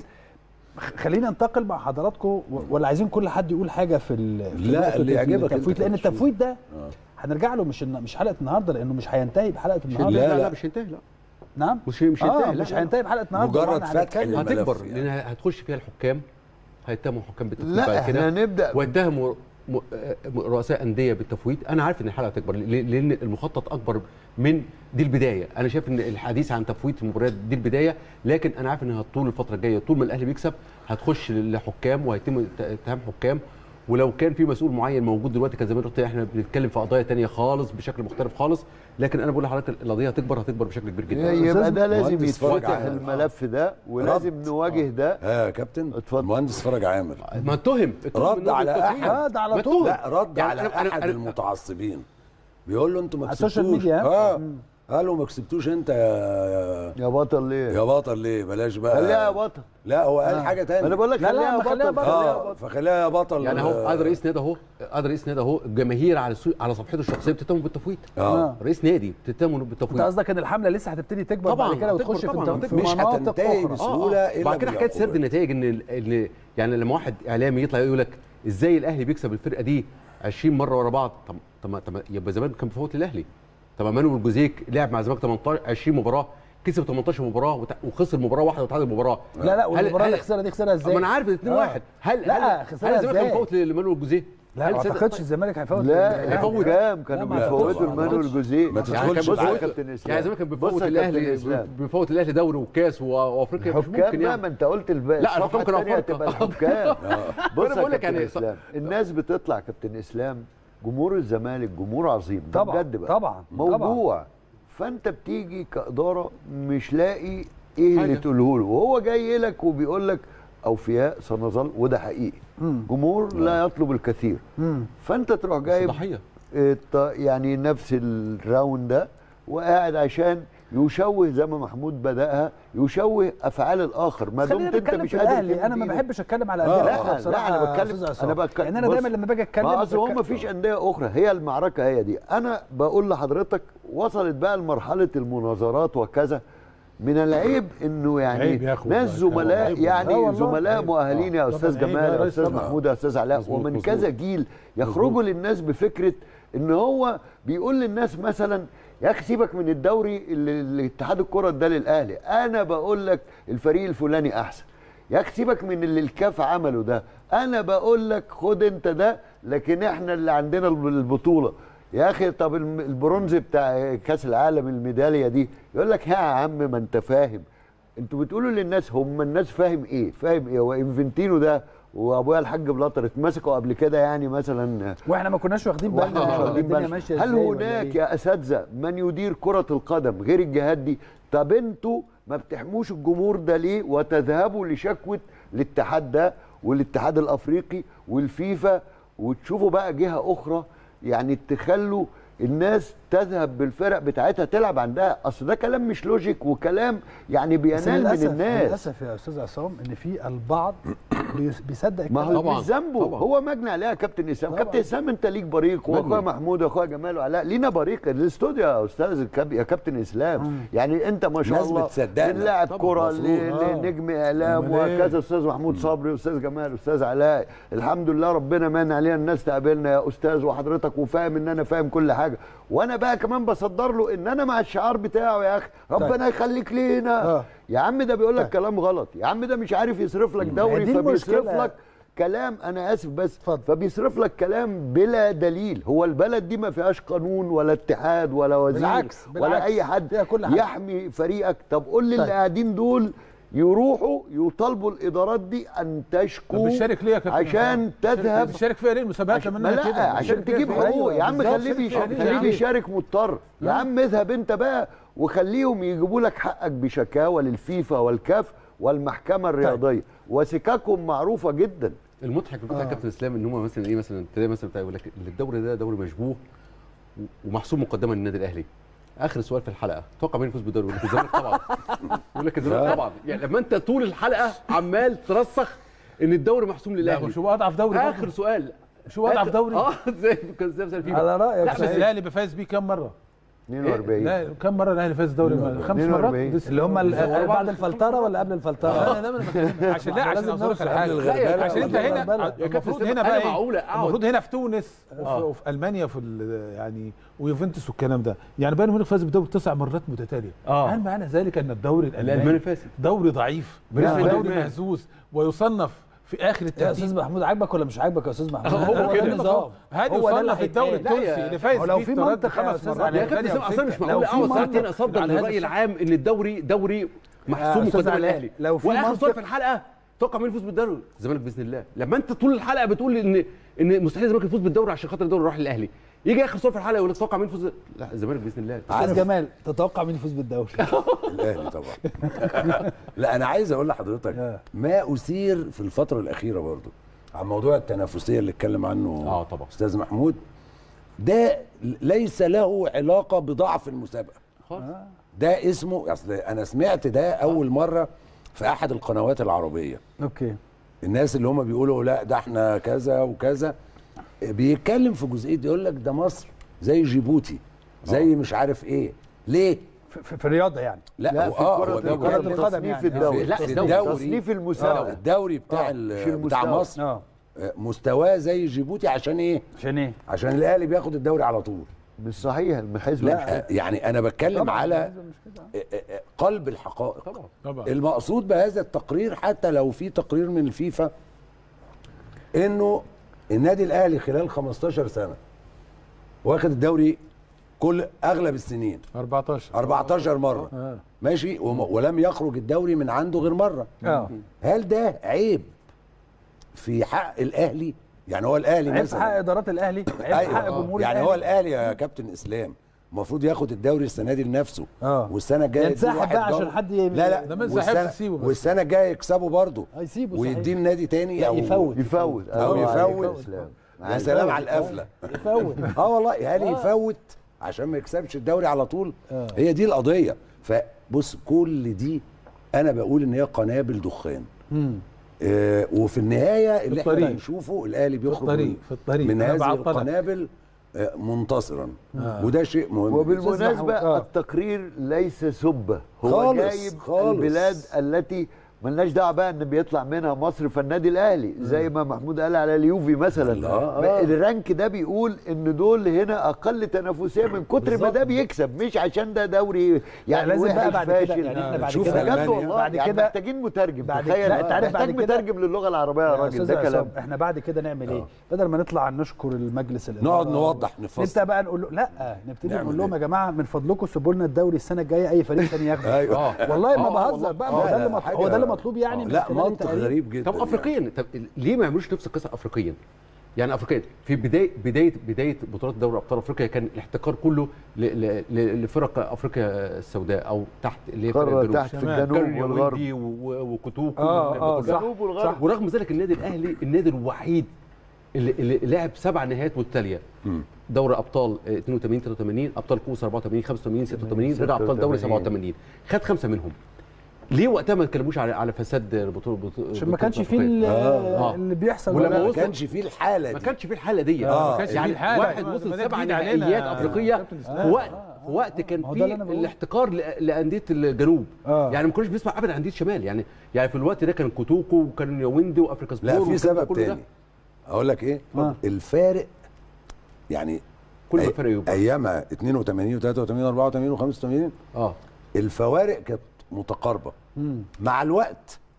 خ- خلينا ننتقل مع حضراتكم و- ولا عايزين كل حد يقول حاجه في ال في لا، نقطة اللي يعجبك التفويت أنت لان هتشوف. التفويت ده آه. هنرجع له مش الن- مش حلقه النهارده لانه مش هينتهي بحلقه مش النهارده لا، لا لا. لا مش هينتهي لا نعم مش مش آه هينتهي لا مش لا. هينتهي بحلقه النهارده مجرد طبعاً فتح هنتكلم. الملف هتكبر يعني. لان هتخش فيها الحكام هيتهموا حكام بالتفويت لا بعد احنا كده نبدا واتهموا م- آه، رؤساء انديه بالتفويت انا عارف ان الحلقه هتكبر ل- لان المخطط اكبر من دي البدايه انا شايف ان الحديث عن تفويت المباريات دي البدايه لكن انا عارف انها طول الفتره الجايه طول ما الاهلي بيكسب هتخش لحكام وهيتم ت- اتهام حكام ولو كان في مسؤول معين موجود دلوقتي كان زمان قلت احنا بنتكلم في قضايا تانية خالص بشكل مختلف خالص لكن انا بقول لحضرتك القضيه هتكبر هتكبر بشكل كبير جدا يبقى ده لازم مهندس فرج يتفتح عامر. الملف ده ولازم رد. نواجه ده ها يا كابتن اتفضل. المهندس فرج عامر ما اتهم اتهم رد بالنسبة على للتفويت. أحد. اه ده على ما طول لا رد يعني على أنا- أنا- احد أنا- المتعصبين بيقول له انتوا ما على كسبتوش السوشيال ميديا؟ اه قالوا ما كسبتوش انت يا يا بطل ليه؟ يا بطل ليه بلاش بقى خليها يا بطل لا هو قال حاجه تانية انا بقول لك لا، لا، خليها ما خليها بطل بطل. خليها اه بطل فخليها يا بطل يعني اهو آه، قاعد رئيس نادي اهو قاعد رئيس نادي اهو الجماهير على السو... على صفحته الشخصيه بتتهمه بالتفويت اه رئيس نادي بتتهمه انت بالتفويت قصدك ان الحمله لسه هتبتدي تكبر طبعاً، بعد كده هتكبر وتخش في, طبعاً، في مش مناطق هتنتهي اخرى بس- بسهولة إلا بعد كده حكايه بالعقوبات. سرد النتائج ان ال- ان يعني لما واحد اعلامي يطلع يقول لك ازاي الاهلي بيكسب الفرقه دي 20 مره ورا بعض طب طب طب يبقى زمان كان بيفوت للاهلي طب مانويل جوزيك لعب مع الزمالك 18 20 مباراه كسب 18 مباراه وت- وخسر مباراه واحده وتعادل مباراه لا لا هل- والمباراه اللي هل- خسرها دي خسرها ازاي؟ ما انا عارف 2 آه. 1 هل لا، هل خسرها هل الزمالك كان إزاي؟ بيفوت لمانويل جوزيه لا هل ما صدق- اعتقدش الزمالك هيفوت لا هيفوت. الحكام كانوا لا، ما بيفوتوا أعتقدش. المانويل جوزيه ما يعني كان تدخلش بص بص يا معاك. كابتن اسلام يعني زمان كان بص بيفوت يا كابتن الاهلي إسلام. بيفوت الاهلي دوري وكاس و- وافريقيا مش حكام ممكن بقى يعني ما انت قلت الباقي لا، الصفحه ممكن الثانيه أفكر. هتبقى الحكام بص أنا يا بقول لك كابتن يعني اسلام الناس بتطلع كابتن اسلام جمهور الزمالك جمهور عظيم ده طبعاً، بجد بقى طبعاً، موضوع فانت بتيجي كاداره مش لاقي ايه اللي حاجة. تقوله له وهو جاي لك وبيقول لك اوفياء سنظل وده حقيقي جمهور لا يطلب الكثير مم. فانت تروح جايب ضحيه الط- يعني نفس الراوند ده وقاعد عشان يشوه زي ما محمود بدأها يشوه افعال الاخر ما خلينا دمت انت نتكلم مش في قادر الاهلي انا ما تديله. بحبش اتكلم على آه، انديه لا، اخرى لا، بصراحه أنا يا بتكلم- أستاذ عصام. أنا بتكلم- يعني انا بص، دايما لما باجي اتكلم ما اصل هو بتكلم- ما فيش انديه اخرى هي المعركه هي دي انا بقول لحضرتك وصلت بقى لمرحله المناظرات وكذا من العيب انه يعني عيب يا أخو ناس والله، زملاء عيب والله. آه يعني والله، زملاء عيب. مؤهلين يا آه، استاذ طبعاً عيب جمال يا يا ريس استاذ طبعاً. محمود يا استاذ علاء مظبوط، ومن مظبوط. كذا جيل يخرجوا للناس بفكره ان هو بيقول للناس مثلا يا اخي سيبك من الدوري اللي اللي اتحاد الكره ده للاهلي انا بقول لك الفريق الفلاني احسن يا اخي سيبك من اللي الكاف عمله ده انا بقول لك خد انت ده لكن احنا اللي عندنا البطوله يا اخي طب الم- البرونز بتاع كاس العالم الميداليه دي يقول لك ها يا عم ما انت فاهم انتوا بتقولوا للناس هم الناس فاهم ايه فاهم ايه هو انفنتينو ده وابويا الحاج بلطر اتمسكوا قبل كده يعني مثلا واحنا ما كناش واخدين بالنا واحنا مش واخدين الدنيا بالنا ماشيه هل ازاي ولا هناك إيه؟ يا اساتذه من يدير كره القدم غير الجهات دي طب انتوا ما بتحموش الجمهور ده ليه وتذهبوا لشكوى الاتحاد ده والاتحاد الافريقي والفيفا وتشوفوا بقى جهه اخرى يعني تخلوا الناس تذهب بالفرق بتاعتها تلعب عندها اصل ده كلام مش لوجيك وكلام يعني بس بينال من للأسف- الناس للاسف يا استاذ عصام ان في البعض بيس- بيصدق ما الكلام هو طبعاً، مش ذنبه طبعاً. هو مجني عليها يا كابتن اسلام طبعاً. كابتن اسلام انت ليك بريق واخويا مجني. محمود واخويا جمال وعلاء لينا بريق الاستوديو يا استاذ الكاب- يا كابتن اسلام يعني انت ما شاء ناس الله بتصدقنا. من لاعب طبعاً، كره مفروض. ل- آه. لنجم اعلام أمال إيه؟ وهكذا استاذ محمود صبري استاذ جمال استاذ علاء الحمد لله ربنا مان علينا الناس تقابلنا يا استاذ وحضرتك وفاهم ان انا فاهم كل حاجه وانا بقى كمان بصدر له ان انا مع الشعار بتاعه يا اخي ربنا يخليك لينا آه. يا عم ده بيقول لك كلام غلط يا عم ده مش عارف يصرف لك هي دوري دي فبيصرف المشكلة. لك كلام انا اسف بس اتفضل. فبيصرف لك كلام بلا دليل هو البلد دي ما فيهاش قانون ولا اتحاد ولا وزير بالعكس، ولا بالعكس. اي حد فيها كل حاجة. يحمي فريقك طب قول لي طيب. اللي قاعدين دول يروحوا يطالبوا الادارات دي ان طب تشكو بتشارك ليه يا كابتن عشان تذهب بتشارك فيها ليه المسابقات عشان لما ما انها لا كده عشان بتشارك فيها تجيب فين؟ حقوق يا عم بالظبط. خليه بيش- شارك فيها ليه؟ خليه يعني. بيشارك مضطر يا عم اذهب انت بقى وخليهم يجيبوا لك حقك بشكاوى للفيفا والكاف والمحكمه الرياضيه وسكاكهم معروفه جدا المضحك بتاع كابتن اسلام ان هم مثلا ايه مثلا تلاقي مثلا بتاع يقول لك الدوري ده دوري مشبوه و- ومحسوم مقدما للنادي الاهلي اخر سؤال في الحلقه توقع مين يفوز بالدوري يقول لك الزمالك طبعا يقول لك الزمالك طبعا يعني لما انت طول الحلقه عمال ترسخ ان الدوري محسوم لا للاهلي شو اضعف دوري اخر برضه. سؤال شو اضعف دوري اه زي كان زي مثلا في على رايك لا بس صحيح. الاهلي بيفاز بيه كام مره 42 لا كم مره الاهلي فاز الدوري خمس مرات 42. لسه. اللي هم ال- ورا بعض. بعد الفلتره ولا قبل الفلتره؟ لا لا لا ما أنا بكلمك. عشان لا عشان لازم اوصلك نوصل على حاجه قبل الغربلة عشان انت ولا هنا الغربلة. يا كابتن المفروض سيف، هنا أنا بقى إيه؟ معقولة أقعد. المفروض هنا في تونس وفي, آه. وفي المانيا في ال- يعني ويوفنتوس والكلام ده يعني بايرن ميونخ فاز بالدوري تسع مرات متتاليه آه. هل معنى ذلك ان الدوري الالماني الالماني فاسد دوري ضعيف بريس دوري فيلدمان. مهزوز ويصنف في اخر يا استاذ الترتيب محمود عاجبك ولا مش عاجبك يا استاذ محمود؟ هو ده كده. النظام هادي هو ده اللي يصنف الدوري هيتقال. لا يا- التونسي اللي فاز هو لو بيه في الترجي منطق يا خمس أستاذ مرات علي. يا كابتن الثانية سيف اصلا مش وستة. لو معقول في اقعد منطق ساعتين اصدر على هذا للراي الشكل. العام ان الدوري دوري محسوم أستاذ مقدما علاء، للاهلي لو في واخر منطق- سؤال في الحلقه توقع مين يفوز بالدوري الزمالك باذن الله لما انت طول الحلقه بتقول ان ان مستحيل الزمالك يفوز بالدوري عشان خاطر الدوري راح للاهلي يجي اخر سؤال في الحلقه يقول لك توقع مين يفوز لا الزمالك باذن الله استاذ جمال تتوقع مين يفوز بالدوري؟ الاهلي طبعا لا انا عايز اقول لحضرتك ما اثير في الفتره الاخيره برضو عن موضوع التنافسيه اللي اتكلم عنه آه طبعا. استاذ محمود ده ليس له علاقه بضعف المسابقه خالص ده اسمه اصل انا سمعت ده اول مره في احد القنوات العربيه اوكي الناس اللي هم بيقولوا لا ده احنا كذا وكذا بيتكلم في جزئيه يقول لك ده مصر زي جيبوتي زي مش عارف ايه ليه في, في, في الرياضه يعني لا, لا هو في اه كرة هو ده كرة بجد. القدم تصنيف يعني. الدوري لا، في الدوري. الدوري تصنيف آه، المسابقه الدوري بتاع آه، ال- مش بتاع المستوى. مصر اه آه، مستواه زي جيبوتي عشان ايه عشان ايه؟ عشان الاهلي بياخد الدوري على طول مش صحيح من حيث لا آه، يعني انا بتكلم طبعاً، على لازم مش كده. آه، آه، آه، قلب الحقائق طبعا طبعا المقصود بهذا التقرير حتى لو في تقرير من الفيفا انه النادي الاهلي خلال 15 سنه واخد الدوري كل اغلب السنين 14 14 مره آه. ماشي وم- ولم يخرج الدوري من عنده غير مره اه هل ده عيب في حق الاهلي يعني هو الاهلي عيب في مثلا حق ادارات الاهلي عيب في حق أيوة. جمهور يعني الأهلي. هو الاهلي يا كابتن اسلام المفروض ياخد الدوري السنه دي لنفسه آه. والسنه الجايه يديه ينسحب واحد بقى عشان جول. حد ي- لا لا ده ما ينسحبش، والسنة- سيبه بس. والسنه الجايه يكسبه برضه هيسيبه ويديه صحيح. لنادي تاني لا، او يفوت. يفوت او الله عليك يا يفوت اسلام يا سلام على القفله يفوت اه والله يعني يفوت عشان ما يكسبش الدوري على طول آه. هي دي القضيه فبص كل دي انا بقول ان هي قنابل دخان مم. آه وفي النهايه اللي احنا الطريق. بنشوفه الاهلي في بيخرج الطريق من, في الطريق من أنا هذه بعطلك. القنابل آه منتصرا وده شيء مهم وبالمناسبة آه. التقرير ليس سبة هو خالص، جايب خالص. البلاد التي ملناش دعوه بقى ان بيطلع منها مصر فالنادي الاهلي زي ما محمود قال على اليوفي مثلا آه، آه. الرانك ده بيقول ان دول هنا اقل تنافسيه من كتر ما ده بيكسب مش عشان ده دوري يعني لازم بقى وحش بعد كده فاشل يعني احنا بعد شوف كده ألمانيا. بجد والله بعد يعني كده محتاجين مترجم بعد- تخيل لا، أنت عارف بعد محتاج كده- مترجم للغه العربيه يا يا راجل استاذ ده كلام عصام احنا بعد كده نعمل ايه؟ بدل ما نطلع نشكر المجلس الاداره نقعد نوضح نفصل انت بقى نقول له لا نبتدي نعمل نقول لهم إيه؟ يا جماعه من فضلكم سيبوا لنا الدوري السنه الجايه اي فريق ثاني ياخده ايوه والله ما آه، بهزر والله. بقى ما هو لا، ده لا، اللي مطلوب هو حاجة- ده اللي مطلوب يعني آه، من لا خلال منطق التقارير. غريب جدا طب يعني. افريقيا طب ليه ما يعملوش نفس القصه افريقيا؟ يعني افريقيا في بدايه بدايه بدايه بطولات دوري ابطال افريقيا كان الاحتكار كله ل- ل- ل- لفرق افريقيا السوداء او تحت اللي هي فرق قاره الجنوب. تحت في شمال. الجنوب كان والغرب يويندي و- وكوتوكو اه والكلام اه ده كله. صح الجنوب والغرب. صح ورغم ذلك النادي الاهلي النادي الوحيد اللي, اللي لعب سبع نهائيات متتاليه دوري ابطال آه، 82 83 ابطال كؤوس 84 85 86 رجع ابطال دوري 87 خد خمسه منهم ليه وقتها ما اتكلموش على على فساد بطوله بطوله عشان ما كانش فيه أفريقيا؟ ال- آه. اللي بيحصل ولما ولا- ما وصل- كانش فيه الحاله ما دي كانش في الحاله دي آه. ما كانش يعني فيه الحالة. واحد ما- وصل ما ده سبع جديد علينا نهائيات يا افريقيه كابتن في إسلام. وقت في وقت كان ما هو ده اللي فيه أنا بقوله. الاحتكار ل- لانديه الجنوب آه. يعني ما كناش بنسمع ابدا عن انديه الشمال يعني يعني في الوقت ده كان كوتوكو وكان يويندي وافريكا سبور لا والكلام في ده سبب كله ده. تاني اقول لك ايه آه. الفارق يعني كل ما أي- الفرق يبقى ايامها 82 و83 و84 و85 اه الفوارق كانت متقاربه مم. مع الوقت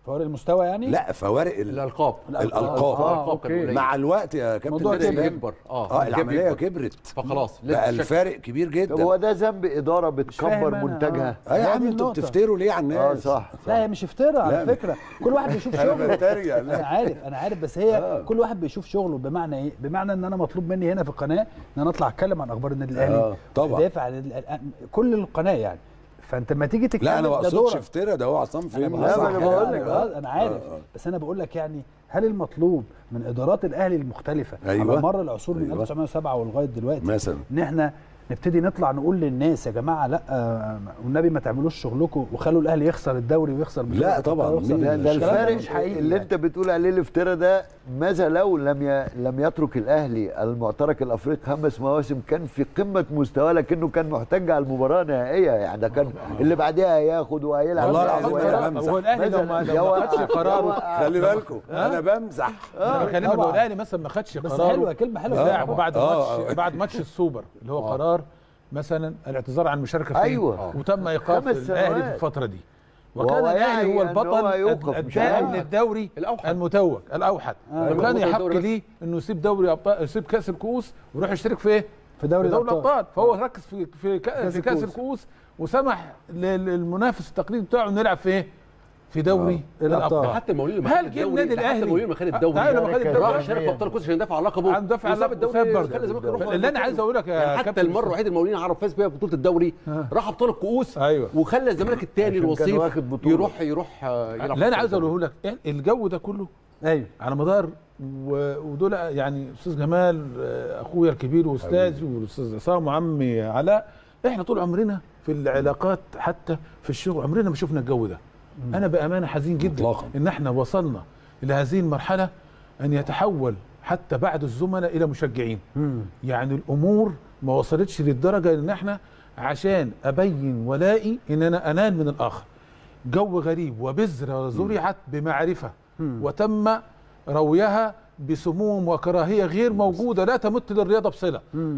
فوارق المستوى يعني لا فوارق ال- الالقاب الألقاب. آه، الالقاب كان أوكي. قليل. مع الوقت يا كابتن الموضوع لازم اسلام يكبر اه اه لازم العمليه يكبر. كبرت فخلاص بقى لازم الشكل- الفارق كبير طب جدا هو ده ذنب اداره فاهم بتكبر أنا، منتجها اه يا هي عم دي انتوا النقطة. بتفتروا ليه على الناس اه صح لا هي مش افتراء على لا. فكره كل واحد بيشوف انا شغله بتريق لا. انا عارف انا عارف بس هي آه. كل واحد بيشوف شغله بمعنى ايه بمعنى ان انا مطلوب مني هنا في القناه ان انا اطلع اتكلم عن اخبار النادي الاهلي آه، طبعا. ادافع عن النادي الأهلي. كل القناه يعني فانت لما تيجي تتكلم لا انا ما ده اقصدش دورك. افترا ده هو عصام انا فهم لا، بقول ما أنا لك بقول لك، آه، انا عارف آه، آه. بس انا بقول لك يعني هل المطلوب من ادارات الاهلي المختلفه أيوة. على مر العصور من أيوة. 1907 ولغايه دلوقتي مثلا ان احنا نبتدي نطلع نقول للناس يا جماعه لا آه، والنبي ما تعملوش شغلكم وخلوا الاهلي يخسر الدوري ويخسر بطولة لا أفريقيا طبعاً، ويخسر- مين ده, ده الكلام الفارق مش حقيقي اللي يعني. انت بتقول عليه الافتراء ده ماذا لو لم ي... لم يترك الاهلي المعترك الافريقي خمس مواسم كان في قمه مستواه لكنه كان محتاج على المباراه النهائيه يعني ده كان اللي بعدها هياخد وهيلعب والله وهيلعب العظيم وهيلعب. أنا بمزح. هو الاهلي لو ما لو ما خدش قراره خلي بالكم انا بمزح انا بكلمك لو طبعاً. الاهلي مثلا ما خدش بس قراره حلوه كلمه حلوه لاعب طبعاً. بعد آه، ماتش آه. بعد ماتش السوبر اللي هو قرار مثلا الاعتذار عن المشاركه فيه أيوة. وتم ايقاف خمس الاهلي في سنوات. الفتره دي وهو وكان الاهلي يعني هو أن البطل هو يوقف مش الدائم عارف. للدوري الأوحد. المتوج الاوحد آه. وكان بطل يحق الدوري بس. ليه انه يسيب دوري ابطال يسيب كاس الكؤوس ويروح يشترك في ايه؟ في دوري في دوري الأبطال. الابطال فهو ركز في في كا- في كاس الكؤوس. الكؤوس وسمح لل- للمنافس التقليدي بتاعه انه يلعب في ايه؟ في دوري آه. الأبطال. الابطال حتى المولين لما هل خد جه الدوري النادي ده حتى الأهلي؟ المولين لما خد آه، الدوري أيوة، لما خد راح الدوري. شارك في ابطال الكؤوس عشان يدافع عن لقبه عن دفع وساب الدوري برضه. خلى الزمالك يروح اللي انا عايز اقول لك يا يعني حتى كابتن المره الوحيده المولين عرب فاز بيها بطوله الدوري راح ابطال الكؤوس أيوة. وخلى الزمالك الثاني عشان كان الوصيف واخد بطولة. يروح يروح آه، يلعب اللي انا في عايز الدوري. اقوله لك إيه الجو ده كله ايوه على مدار و- ودول يعني استاذ جمال آه، اخويا الكبير واستاذي والاستاذ عصام وعمي علاء احنا طول عمرنا في العلاقات حتى في الشغل عمرنا ما شفنا الجو ده انا بامانه حزين جدا إطلاقاً. ان احنا وصلنا الى هذه المرحله ان يتحول حتى بعد الزملاء الى مشجعين يعني الامور ما وصلتش للدرجه ان احنا عشان ابين ولائي ان انا انال من الاخر جو غريب وبذره زرعت بمعرفه وتم رويها بسموم وكراهيه غير موجوده لا تمت للرياضه بصله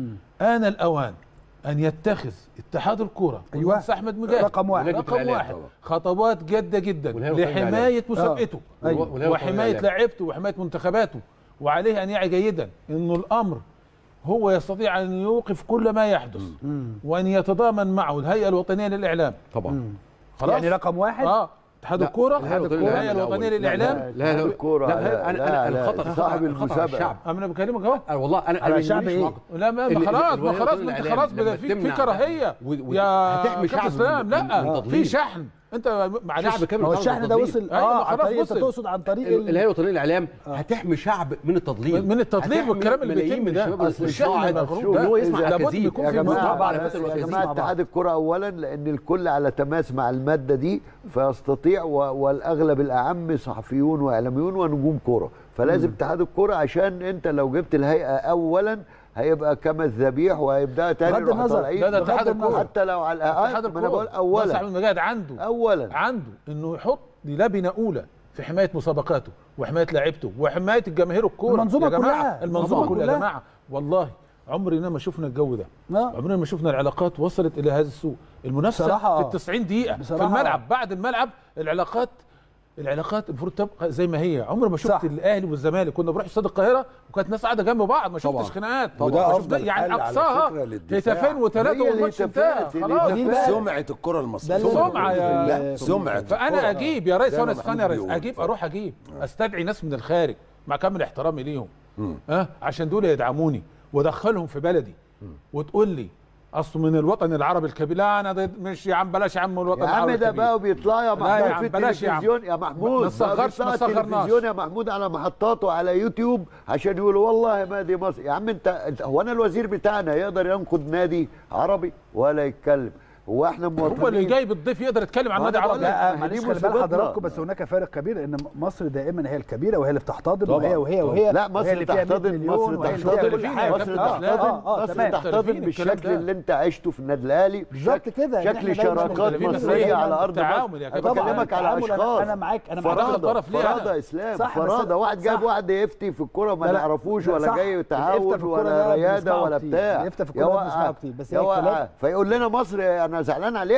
آن الأوان أن يتخذ اتحاد الكرة أيوة. والمهندس أحمد مجاهد رقم واحد. ولجنة رقم الإعلام واحد طبعا. خطوات جادة جدا والهيئة الوطنية لحماية مسابقته أيوة. والهيئة الوطنية وحماية للإعلام. لاعبته وحماية منتخباته وعليه أن يعي جيدا أنه الأمر هو يستطيع أن يوقف كل ما يحدث وأن يتضامن معه الهيئة الوطنية للإعلام طبعا خلاص يعني رقم واحد اه اتحاد لا، الكرة الهيئة الوطنية الهيئة للإعلام الوطنية الأول. للإعلام لا لا لا الكرة لا لا، انا لا، انا لا، الخطا صاحب الخطا على المسابقة. الشعب أما أنا بكلمك أهو أنا والله انا على انا الشعب ماليش إيه؟ معاق- لا ما ال- ما خلاص ال- ما خلاص الولايات ما انت الإعلام خلاص لما بدا في في تمنع كراهيه و- و- يا هتحمي كابتن شعب اسلام من- لا من في تضليل. شحن انت معلش شعب كامل هو بيتعرض الشحن ده للتضليل. وصل أيوة، اه ما عن خلاص طريق انت وصل. تقصد عن طريق ال- ال- الهيئه الوطنيه للاعلام هتحمي شعب من التضليل من التضليل هتحمي والكلام اللي ملايين بيتم من ده. الشباب أصل الشحن الصاعد المغروب ان هو ده يسمع لابد اكاذيب يكون يا في جماعه مصطلح على بس فترة يا الوزير جماعه مع بعض. اتحاد الكره اولا لان الكل على تماس مع الماده دي فيستطيع و- والاغلب الاعم صحفيون واعلاميون ونجوم كره فلازم اتحاد الكره عشان انت لو جبت الهيئه اولا هيبقى كما الذبيح وهيبدا تاني بغض يروح النظر. طالعين. لا ده اتحاد بغض النظر. الكوره حتى لو على اتحاد الاقل ما انا الكوره بقول بس اولا احمد مجاهد عنده اولا عنده انه يحط لبنه اولى في حمايه مسابقاته وحمايه لاعيبته وحمايه الجماهير الكوره المنظومة يا جماعه كلها. المنظومه المنظومة كلها يا كلها. جماعه والله عمرنا ما شفنا الجو ده آه. عمرنا ما شفنا العلاقات وصلت الى هذا السوء المنافسه بصراحة في آه. ال 90 دقيقه في بصراحة الملعب بعد الملعب العلاقات العلاقات المفروض تبقى زي ما هي عمر ما شفت صح. الاهلي والزمالك كنا بنروح استاد القاهره وكانت ناس قاعده جنب بعض ما طبعا. شفتش خناقات وده ما أفضل شفنا- يعني حل على اقصاها فكرة للدفاع. هتافين وثلاثه هي والماتش انتهى الهتافات اللي خلاص دي بقى- سمعه الكره المصريه ده اللي- سمعه يا لا سمعه فانا الكرة. اجيب يا ريس زي ما وانا محمود اسخن يا ريس بيقول. اجيب اروح اجيب استدعي ناس من الخارج مع كامل احترامي ليهم مم. ها عشان دول يدعموني وادخلهم في بلدي وتقول لي اصل من الوطن العربي الكبير لا انا ضد مش يا عم بلاش يا عم الوطن يا عم العربي ده الكبير بقى بيطلعوا يا لا يا محمود عم في بلاش يا عم. التلفزيون يا محمود ما بقى تصغرش- بيطلعوا ما تصغرناش. التلفزيون يا محمود على محطاته على يوتيوب عشان يقولوا والله ما دي مصر يا عم انت أنت- هو انا الوزير بتاعنا يقدر ينقد نادي عربي ولا يتكلم هو احنا مواطنين هو اللي جايب الضيف يقدر يتكلم عن ما نادي أنا عربي بقول لك. لا ما معلش دي خلي بال مصيبتنا. حضراتكم بس هناك فارق كبير ان مصر دائما هي الكبيره وهي اللي بتحتضن طبعاً. وهي وهي وهي لا وهي مصر اللي فيها 100 تحتضن مليون مصر وهي اللي فيها تحتضن كل حاجة. مصر آه، تحتضن آه، آه، مصر تمام. تحتضن مختلفين الكلام بالشكل ده. اللي انت عشته في النادي الاهلي بالظبط كده، إن إحنا شكل دايماً شراكات مختلفين مصريه دايماً على ارض بالتعامل يا مصر كابتن. انا بكلمك على التعامل أنا- اشخاص أنا معاك، أنا معاك. داخل فرادة طرف ليه أنا؟ فرادة اسلام صح، بس- فرادة واحد جايب صح. واحد يفتي في الكوره ما لا، لا، نعرفوش لا، ولا صح. جاي الإفتاء تعاون في الكورة ولا ده رياده بنسمعه ولا كتير. بتاع الإفتاء في يا الكورة ده وقع- بنسمعه كتير. بس هي يا الكلام- وقع. فيقول لنا مصر انا زعلان عليها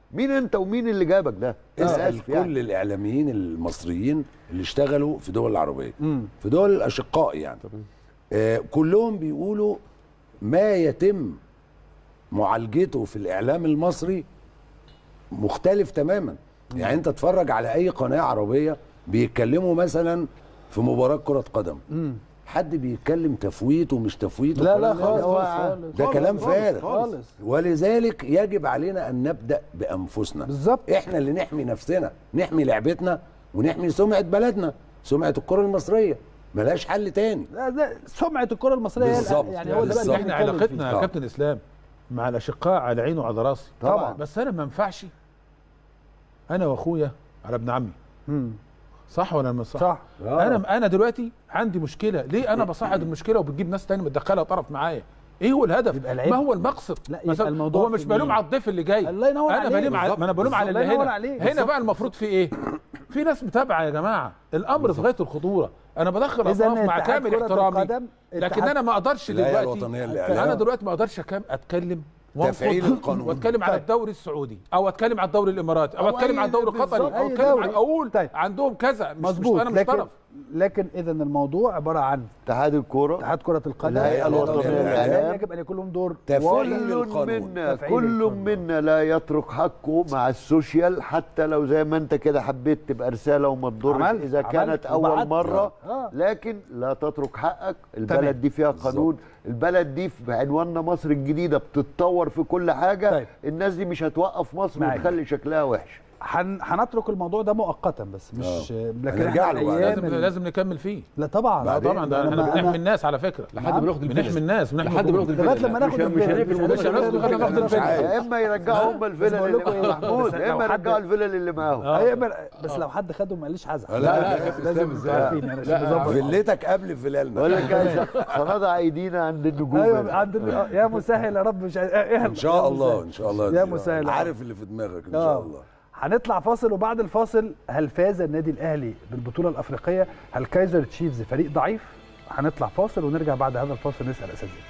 مين انت ومين اللي جابك ده اسال آسف كل يعني. الاعلاميين المصريين اللي اشتغلوا في دول العربيه مم. في دول الاشقاء يعني آه كلهم بيقولوا ما يتم معالجته في الاعلام المصري مختلف تماما يعني انت اتفرج على اي قناه عربيه بيتكلموا مثلا في مباراه كره قدم حد بيتكلم تفويت ومش تفويت لا لا والكلام ده. خالص خالص ده كلام فارغ خالص ولذلك يجب علينا ان نبدا بانفسنا بالظبط. احنا اللي نحمي نفسنا نحمي لعبتنا ونحمي سمعه بلدنا سمعه الكره المصريه ملهاش حل تاني ده- ده سمعه الكره المصريه بالظبط. يعني هو ده بقى بالظبط. اللي احنا بنتكلم علاقتنا فيه. يا آه. كابتن اسلام مع الاشقاء على عيني وعلى راسي طبعا بس انا ما ينفعش انا واخويا على ابن عمي مم. صح ولا مش صح؟ صح انا انا دلوقتي عندي مشكله ليه انا بصعد المشكله وبتجيب ناس تاني متدخله طرف معايا ايه هو الهدف يبقى العيب- ما هو المقصد لا، يبقى مثلا الموضوع هو مش في بلوم مين؟ على الضيف اللي جاي الله ينور انا عليك. بلوم على بالظبط. ما انا بلوم على الله اللي ينور هنا عليك. هنا بالظبط. بقى المفروض في ايه في ناس متابعه يا جماعه الامر في غايه الخطوره انا بدخل إذا اطراف مع اتحاد كامل كرة احترامي القدم- لكن اتحاد- انا ما اقدرش الهيئة دلوقتي الوطنية للإعلام. انا دلوقتي ما اقدرش أكم- اتكلم وأنقد تفعيل القانون. واتكلم على طيب. الدوري السعودي او اتكلم على الدوري الاماراتي او أو اتكلم أي- على الدوري القطري بالظبط، او أي اتكلم دوري. على اقول طيب. عندهم كذا مش, مش مظبوط انا مش لكن طرف لكن اذا الموضوع عباره عن اتحاد الكوره اتحاد كره القدم الهيئة الوطنية للإعلام. يجب ان يكون لهم دور تفعيل واضح. كل القانون. منا تفعيل كل القانون. منا لا يترك حقه مع السوشيال حتى لو زي ما انت كده حبيت تبقى رساله وما تضرش عملت- اذا عملت كانت اول وبعت. مره آه. لكن لا تترك حقك تمام. البلد دي فيها قانون البلد دي في عنواننا مصر الجديده بتتطور في كل حاجه طيب. الناس دي مش هتوقف مصر معاك. وتخلي شكلها وحش هن... هنترك الموضوع ده مؤقتا بس مش لكن هنرجع احنا له بقى. أيام لازم ال- لازم نكمل فيه لا طبعا لا طبعا ده احنا لما بنحمي أنا- الناس على فكره لحد ما ناخد بنحمي الفيلم الناس بنحمي لحد ما ناخد الجمهور. لغايه لما ناخد مش- مش هنقفل الموضوع مش هنقفل مش غير ناخد الفيلم. يا اما يرجعوا هم الفلل بقول اللي لكم إيه، مع محمود بس يا اما لو حد- يرجعوا الفلل اللي معاهم أيوة، بس لو حد خده ما قاليش هزعل لا، لا، لا، كابتن لازم إسلام إزاي؟ عارفين يعني عشان لا، نظبط. فيلتك قبل فلالنا بقول لك يا سنضع ايدينا عند النجوم ايوه عند ال- يا مسهل يا رب مش عايز إيه ان شاء الله ان شاء الله يا مسهل. عارف اللي في دماغك ان آه. شاء الله هنطلع فاصل وبعد الفاصل هل فاز النادي الاهلي بالبطوله الافريقيه؟ هل كايزر تشيفز فريق ضعيف؟ هنطلع فاصل ونرجع بعد هذا الفاصل نسال اساتذتنا.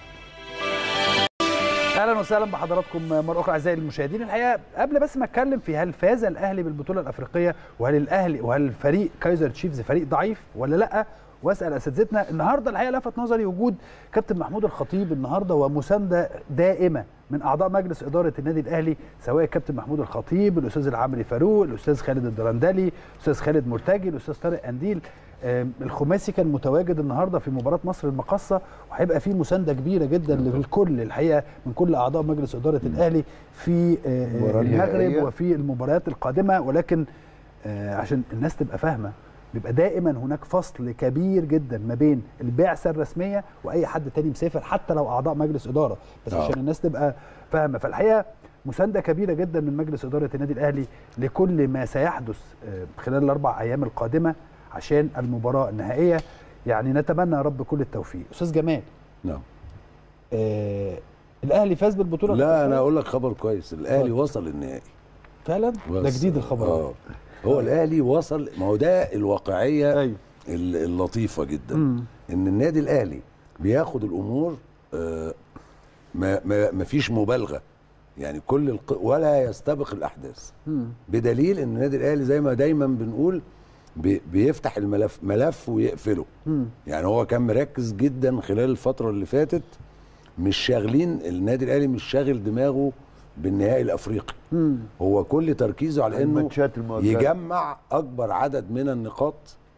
اهلا وسهلا بحضراتكم مره اخرى اعزائي المشاهدين الحقيقه قبل بس ما اتكلم في هل فاز الاهلي بالبطوله الافريقيه وهل الاهلي وهل فريق كايزر تشيفز فريق ضعيف ولا لا واسال اساتذتنا النهارده الحقيقه لفت نظري وجود كابتن محمود الخطيب النهارده ومسانده دائمه من اعضاء مجلس اداره النادي الاهلي سواء الكابتن محمود الخطيب الاستاذ العمري فاروق الاستاذ خالد الدرندلي الاستاذ خالد مرتجي الاستاذ طارق قنديل آم، الخماسي كان متواجد النهارده في مباراه مصر المقاصه وهيبقى في مسانده كبيره جدا للكل الحقيقه من كل اعضاء مجلس اداره الاهلي في آه، آه، المباراة المغرب النهائية. وفي المباريات القادمه ولكن آه، عشان الناس تبقى فاهمه بيبقى دائما هناك فصل كبير جدا ما بين البعثه الرسميه واي حد تاني مسافر حتى لو اعضاء مجلس اداره بس آه. عشان الناس تبقى فاهمه فالحقيقه مسانده كبيره جدا من مجلس اداره النادي الاهلي لكل ما سيحدث آه، خلال الاربع ايام القادمه عشان المباراه النهائيه يعني نتمنى يا رب كل التوفيق استاذ جمال نعم آه الاهلي فاز بالبطوله لا الأفريقية؟ انا اقول لك خبر كويس الاهلي وصل النهائي فعلا ده بس. جديد الخبر اه هو الاهلي وصل ما هو ده الواقعيه ايوه ال- اللطيفه جدا مم. ان النادي الاهلي بياخد الامور آه، ما ما ما فيش مبالغه يعني كل الق... ولا يستبق الاحداث مم. بدليل ان النادي الاهلي زي ما دايما بنقول بي- بيفتح الملف ملف ويقفله مم. يعني هو كان مركز جدا خلال الفتره اللي فاتت مش شاغلين النادي الاهلي مش شاغل دماغه بالنهائي الافريقي مم. هو كل تركيزه على انه الماتشات المؤجلة. يجمع اكبر عدد من النقاط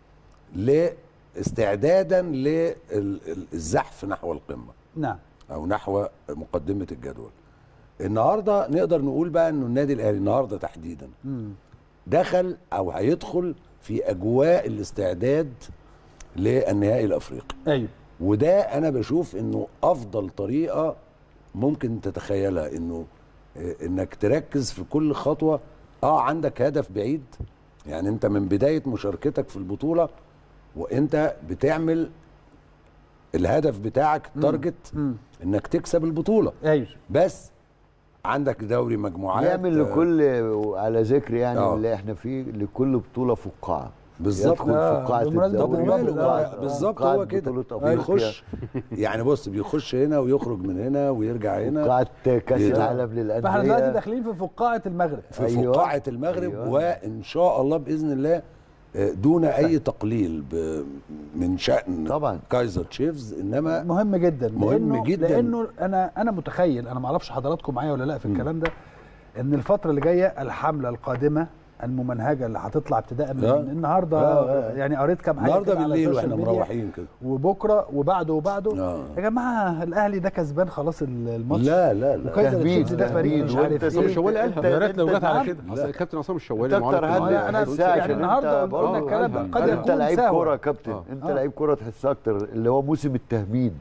لاستعدادا للزحف نحو القمه نعم او نحو مقدمه الجدول النهارده نقدر نقول بقى انه النادي الاهلي النهارده تحديدا مم. دخل او هيدخل في اجواء الاستعداد للنهائي الافريقي ايوه وده انا بشوف انه افضل طريقه ممكن تتخيلها انه آه، انك تركز في كل خطوه اه عندك هدف بعيد يعني انت من بدايه مشاركتك في البطوله وانت بتعمل الهدف بتاعك التارجت مم. انك تكسب البطوله ايوه بس عندك دوري مجموعات نعمل آه، لكل على ذكر يعني آه. اللي احنا فيه لكل بطوله فقاعه بالظبط يدخل آه، في قاعه بمناسبة طب الدوري الدوري، وماله آه، آه، بالظبط قاعة هو كده بطولة أفريقيا. بيخش يعني بص بيخش هنا ويخرج من هنا ويرجع هنا قاعه كاس إيه ده؟ العالم للانديه فاحنا دلوقتي داخلين في فقاعه المغرب في أيوة. فقاعة المغرب أيوة. وإن شاء الله بإذن الله آه، دون أي تقليل ب- من شأن طبعا. كايزر تشيفز إنما مهم جدا مهم لأنه جداً. لانه انا انا متخيل انا ما اعرفش حضراتكم معايا ولا لا في الكلام ده ان الفتره اللي جايه الحمله القادمه الممنهجه اللي هتطلع ابتداء من آه. النهارده آه. يعني قريت كام حاجه النهارده كده على بالليل السوشيال واحنا ميديا. مروحين كده وبكره وبعده وبعده آه. يا جماعه الاهلي ده كسبان خلاص الماتش لا لا لا وكايزر تهميد، تشيفز ده فريق تهميد، مش وأنت عارف عصام ايه الشوالي قالها يا ريت لو جت على نعم. كده أصل الكابتن عصام الشوالي انت اكتر معروف حد إنه أنا- أنا تحسها يعني عشان النهاردة انت قلنا برضه- الكلام ده. قد انت يكون لعيب مساوئ. كوره يا كابتن آه. انت آه. لعيب كوره تحسها اكتر اللي هو موسم التهميد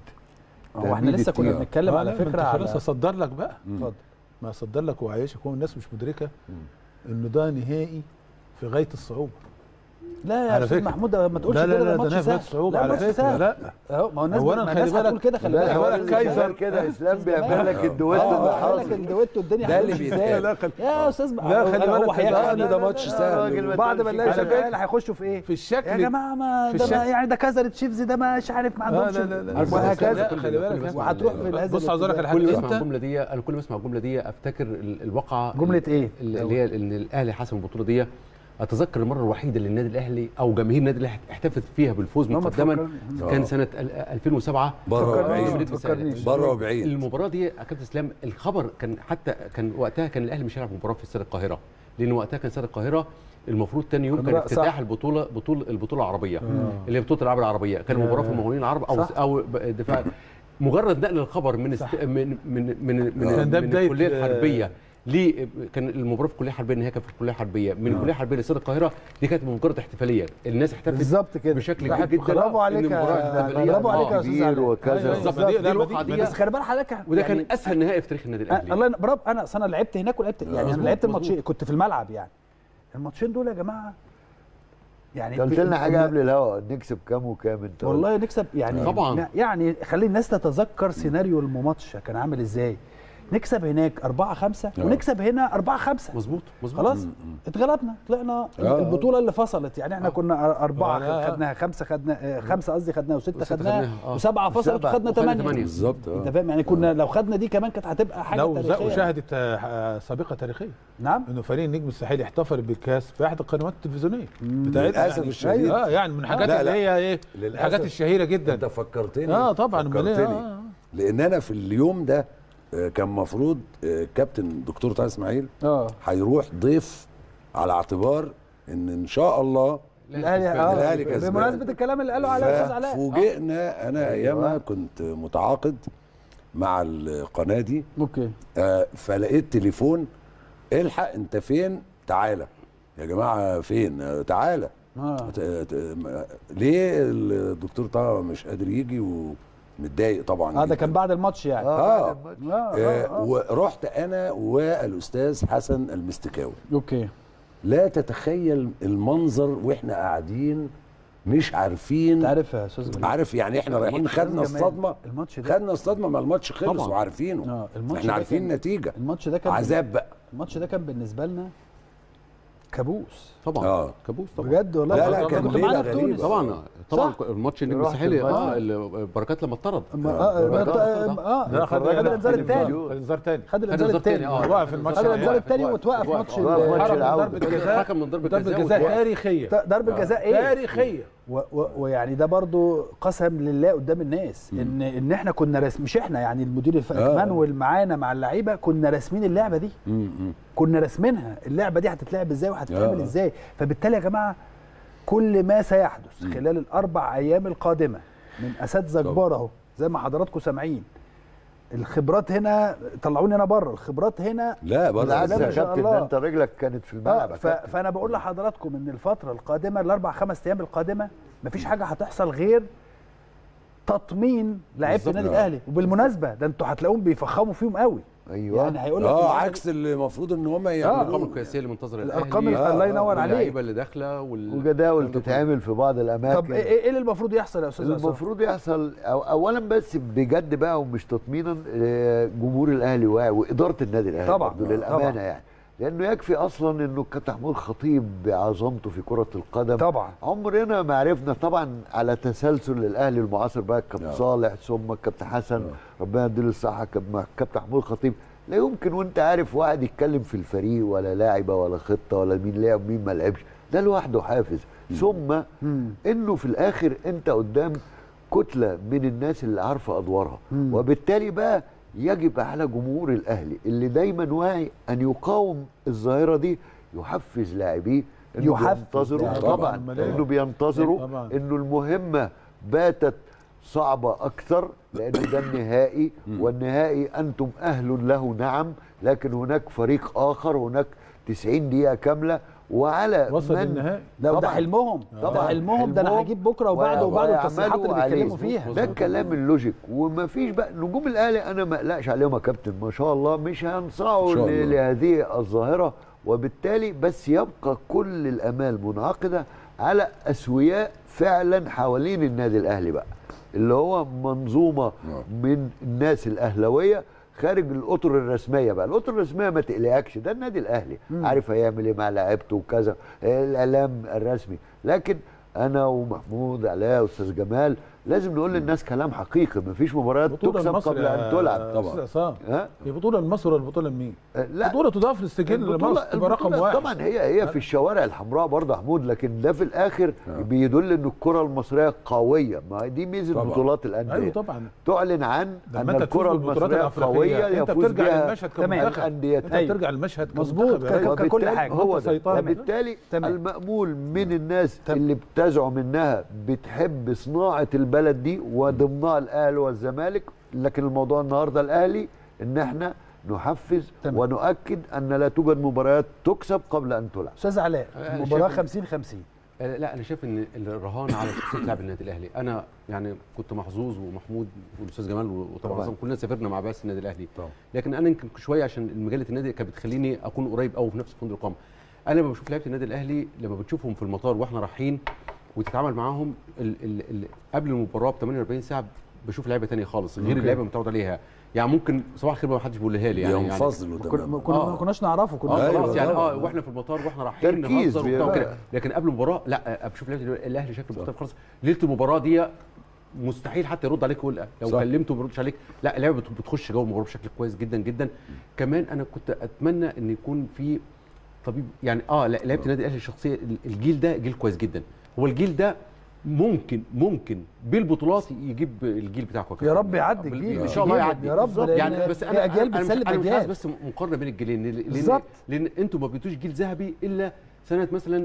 هو احنا لسه كنا التيم. بنتكلم آه، على لا، ما فكره انت على خلاص اصدر لك بقى اتفضل ما اصدر لك وعايشك هو الناس مش مدركه انه ده نهائي في غايه الصعوبه لا يا على استاذ فكرة. محمود ما تقولش لا لا كده لا ده ده ماتش نهائي في غايه سهل الصعوبه لا على ماتش فكره سهل لا اهو ما هو الناس أولاً ما خلي الناس بالك- هتقول كده خلي لا بالك هو هو الكايزر كده اسلام بيعمل لك الدويتو اللي اه قال لك حاصل الدويتو الدنيا ده اللي هتمشي بيتقال. ازاي لا، خل- يا استاذ لا، خلي هو بالك هيحكي لا، لنا ده ماتش لا، سهل راجل ما بعد ما تقولش نلاقي على شغال فكرة. هيخشوا في ايه في الشكل يا جماعه ما في ده ما الشكل. يعني ده كازر تشيفز ده مش عارف ما لا عندهمش لا لا لا وهكذا لا، خلي بالك بس. وهتروح في هذا بص عاوز اقول لك على كل ما حاجه اسمع انت الجمله دي انا كل ما اسمع الجمله دي افتكر ال- الواقعه جملة إيه؟ اللي هي ان الاهلي حسم البطوله دي اتذكر المره الوحيده اللي النادي الاهلي او جماهير النادي الاهلي احتفلت فيها بالفوز ما مقدما تفكرني. كان آه. سنه ال- 2007 بره فكرنيش، وبعيد ما تفكرنيش. بره وبعيد المباراه دي يا كابتن اسلام الخبر كان حتى كان وقتها كان الاهلي مش هيلعب مباراه في استاد القاهره لان وقتها كان استاد القاهره المفروض تاني يوم كان كان رأ- افتتاح صح. البطوله بطوله البطوله العربيه اللي هي بطوله الالعاب العربيه كان المباراه في المقاولين العرب او صح. او ب- دفاع مجرد نقل الخبر من است... من من من من, كان ده من بداية، الكليه آه، الحربيه ليه كان المباراه في الكليه الحربيه ان هي كانت في الكليه الحربيه من الكليه الحربيه لاستاد القاهره دي كانت مجرد احتفاليه الناس احتفلت بالظبط كده بشكل راحت- كبير جدا برافو إن عليك المباراة يا احتفالية. برافو عليك يا آه. استاذ كبير علاء. وكذا أيوة، بالظبط. بالظبط. دي- دي لا، الواقعه ما دي بس خلي بال حضرتك وده يعني- كان اسهل نهائي في تاريخ النادي آه، الاهلي الله برافو انا اصل انا لعبت هناك ولعبت يعني انا مظبوط، لعبت مظبوط. الماتشين كنت في الملعب يعني الماتشين دول يا جماعه يعني انت قلت ب- لنا حاجه ب- قبل الهوا نكسب كام وكام انت والله نكسب يعني طبعاً. يعني خلي الناس تتذكر سيناريو الماتش كان عامل ازاي نكسب هناك 4 5 آه. ونكسب هنا 4 5 مظبوط مظبوط خلاص اتغلبنا طلعنا آه. البطوله اللي فصلت يعني احنا كنا أربعة آه. خدناها خمسة خدنا آه، خمسة قصدي خدناها وستة وستة خدناها خدناها، آه. وسبعة فصلت وسبعة. وخدنا وخدنا ثمانية تمانية. بالظبط انت اه فاهم يعني كنا لو خدنا دي كمان كانت هتبقى حاجة لو تاريخية وشاهدت آه، سابقه تاريخيه نعم انه فريق النجم الساحلي احتفل بالكاس في احد القنوات التلفزيونيه بتاعتنا للأسف يعني. الشديد. اه يعني من الحاجات لا، اللي لا. هي ايه للأسف. الحاجات الشهيره انت جدا فكرتني اه طبعا امال ايه فكرتني آه. لان انا في اليوم ده آه، كان مفروض آه، كابتن دكتور طارق اسماعيل اه هيروح ضيف على اعتبار ان ان شاء الله الاهلي الأهلي اه كسبان. بمناسبة الكلام اللي قاله على الاستاذ علاء فوجئنا انا ايامها كنت متعاقد مع القناه دي اوكي آه، فلقيت تليفون الحق انت فين تعالى يا جماعه فين آه، تعالى اه ت- ت- م- ليه الدكتور طه مش قادر يجي ومتضايق طبعا اه ده جداً. كان بعد الماتش يعني اه, اه اه, آه آه. ورحت انا والاستاذ حسن المستكاوي اوكي لا تتخيل المنظر واحنا قاعدين مش عارفين انت عارف يا استاذ وليد عارف يعني احنا رايحين الماتش خدنا ده كمان- الصدمه الماتش ده خدنا الصدمه ما الماتش خلص طبعاً. وعارفينه اه الماتش احنا ده عارفين كان- النتيجه الماتش ده كان عذاب بقى الماتش ده كان بالنسبه لنا كابوس طبعا آه. كابوس طبعا بجد والله لا، لا، أنت كان كنت ليلة معانا في غريبة. تونس طبعا طبعا صح؟ الماتش النجم رحت الساحلي الماتش. اه اللي بركات لما اتطرد اه اه بركات. اه لا خد خد الانذار الثاني خد انذار تاني خد الانذار الثاني اه وقف الماتش خد الانذار وقف- الثاني وقف- وتوقف وقف. ماتش وقف ال- ماتش حرم العودة. ضربة جزاء حكم من ضربه ضربة جزاء جزاء وتوقف. تاريخيه ضربة جزاء ايه؟ تاريخيه و- و- ويعني ده برضو قسم لله قدام الناس ان ان احنا كنا رسم مش احنا يعني المدير الفني آه. مانويل معانا مع اللعيبه كنا راسمين اللعبه دي م- م. كنا راسمينها اللعبه دي هتتلعب ازاي وهتتعمل آه. ازاي فبالتالي يا جماعه كل ما سيحدث خلال الاربع ايام القادمه من اساتذه كبار اهو زي ما حضراتكم سامعين الخبرات هنا طلعوني انا بره الخبرات هنا لا برضه بالعكس لا، يا ما شاء كابتن الله. ده انت رجلك كانت في الملعب آه يا ف... كابتن. فانا بقول لحضراتكم ان الفتره القادمه الاربع خمس ايام القادمه مفيش حاجه هتحصل غير تطمين لعيبه بالظبط. النادي آه. الاهلي وبالمناسبه ده انتوا هتلاقوهم بيفخموا فيهم قوي ايوه يعني هيقول لك اه اللعيبة- عكس اللي المفروض ان هم الارقام يعملوه القياسيه اللي منتظره الأرقام الاهلي اللي- الله آه، ينور عليك واللعيبه اللي داخله وال... وجداول الكلام ده كله. تتعمل في بعض الاماكن طب ايه ايه اللي المفروض يحصل يا استاذ عصام؟ المفروض يحصل أو اولا بس بجد بقى ومش تطمينا آه، جمهور الاهلي واعي واداره النادي الاهلي طبعاً، برضه طبعاً. للامانه يعني لانه يكفي اصلا انه كابتن محمود خطيب بعظمته في كره القدم طبعا. عمرنا ما عرفنا طبعا على تسلسل الاهلي المعاصر بقى الكابتن آه. صالح ثم الكابتن حسن ربنا يديله الصحه كاب- كابتن محمود خطيب لا يمكن وانت عارف واحد يتكلم في الفريق ولا لاعبه ولا خطه ولا مين لعب مين ما لعبش ده لوحده حافز ثم انه في الاخر انت قدام كتله من الناس اللي عارفه ادوارها وبالتالي بقى يجب على جمهور الاهلي اللي دايما واعي ان يقاوم الظاهره دي يحفز لاعبيه انه يحفز بينتظروا لاعبيه. طبعا أمال إيه؟ انه بينتظروا طبعاً. انه المهمه باتت صعبة أكثر لأنه ده النهائي والنهائي أنتم أهل له نعم لكن هناك فريق آخر هناك 90 دقيقة كاملة وعلى وصل من للنهائي. لا وده طبعاً. حلمهم ده طبعاً. حلمهم ده انا حلمهم هجيب بكره وبعده و- وبعده ويعملوا التصريحات اللي عليه. بيتكلموا فيها ده الكلام اللوجيك وما فيش بقى نجوم الاهلي انا ما اقلقش عليهم يا كابتن ما شاء الله مش هينصاعوا إن شاء ل- الله. لهذه الظاهره وبالتالي بس يبقى كل الامال منعقده على اسوياء فعلا حوالين النادي الاهلي بقى اللي هو منظومه من الناس الاهلاويه خارج الاطر الرسميه بقى الاطر الرسميه ما تقلقكش ده النادي الاهلي عارف هيعمل ايه مع لعيبته وكذا الاعلام الرسمي لكن انا ومحمود علاء واستاذ جمال لازم نقول للناس كلام حقيقي مفيش مباريات بطولة تكسب لمصر قبل يا ان تلعب أستاذ طبعاً. عصام. ها هي بطولة لمصر ولا بطولة لمين؟ أه، لا بطولة تضاف للسجل البطولة, لمصر تبقى رقم البطولة واحد طبعا هي هي في الشوارع الحمراء برضه يا محمود لكن ده في الاخر بيدل ان الكره المصريه قويه ما دي ميزه طبعاً. بطولات الانديه ايوه طبعا تعلن عن لما ان انت تفوز الكره بالبطولات المصريه قويه الافريقيه انت يفوز بترجع بها للمشهد تمام. كمنتخب الأندية. انت أيوة. بترجع للمشهد مظبوط. كمنتخب يا ك- راجل. ك- ككل وبالتالي حاجة. هو أنت ده سيطرة. وبالتالي تمام. المأمول من الناس اللي بتزعم انها بتحب صناعه البلد دي وضمنها الاهلي والزمالك لكن الموضوع النهارده الاهلي ان احنا نحفز تمام. ونؤكد ان لا توجد مباريات تكسب قبل ان تلعب استاذ علاء أنا مباراه شايف إن- 50 50 آه، لا انا شايف ان الرهان على شخصيه لاعب النادي الاهلي انا يعني كنت محظوظ ومحمود والاستاذ جمال وطبعا طبعاً. عصام كلنا سافرنا مع بعثه النادي الاهلي طبعاً. لكن انا يمكن شويه عشان مجله النادي كانت بتخليني اكون قريب قوي في نفس فندق الاقامه انا لما بشوف لعيبه النادي الاهلي لما بتشوفهم في المطار واحنا رايحين وتتعامل معاهم ال ال ال قبل المباراه ب 48 ساعه بشوف لعيبه تانية خالص غير اللعيبه المتعود عليها يعني ممكن صباح الخير ما حدش بيقولها لي يعني يعني ينفصلوا كنا تماما كنا آه. ما كناش نعرفه كنا اه أيوة خلاص يعني طبعاً. اه واحنا في المطار واحنا رايحين تركيز نهزر وبتاع بيبقى. وكده لكن قبل المباراه لا بشوف لعيبه الاهلي شكله مختلف خالص ليله المباراه دي مستحيل حتى يرد عليك يقول لو صح. كلمته ما بيردش عليك لا اللعيبه بت- بتخش جوه المباراه بشكل كويس جدا جدا كمان انا كنت اتمنى ان يكون في طبيب يعني اه لا- لعيبه النادي الاهلي الشخصيه ال- الجيل ده جيل كويس جدا هو الجيل ده ممكن ممكن بالبطولات يجيب الجيل بتاعكم يا رب يعدي الجيل ان شاء الله الجيل، يعدي يا رب لأن يعني بس هي انا أجيال أنا مش- بتسلم انا مش عايز أجيال. بس مقارنه بين الجيلين لان بالظبط. لان, لأن انتوا ما بقيتوش جيل ذهبي الا سنه مثلا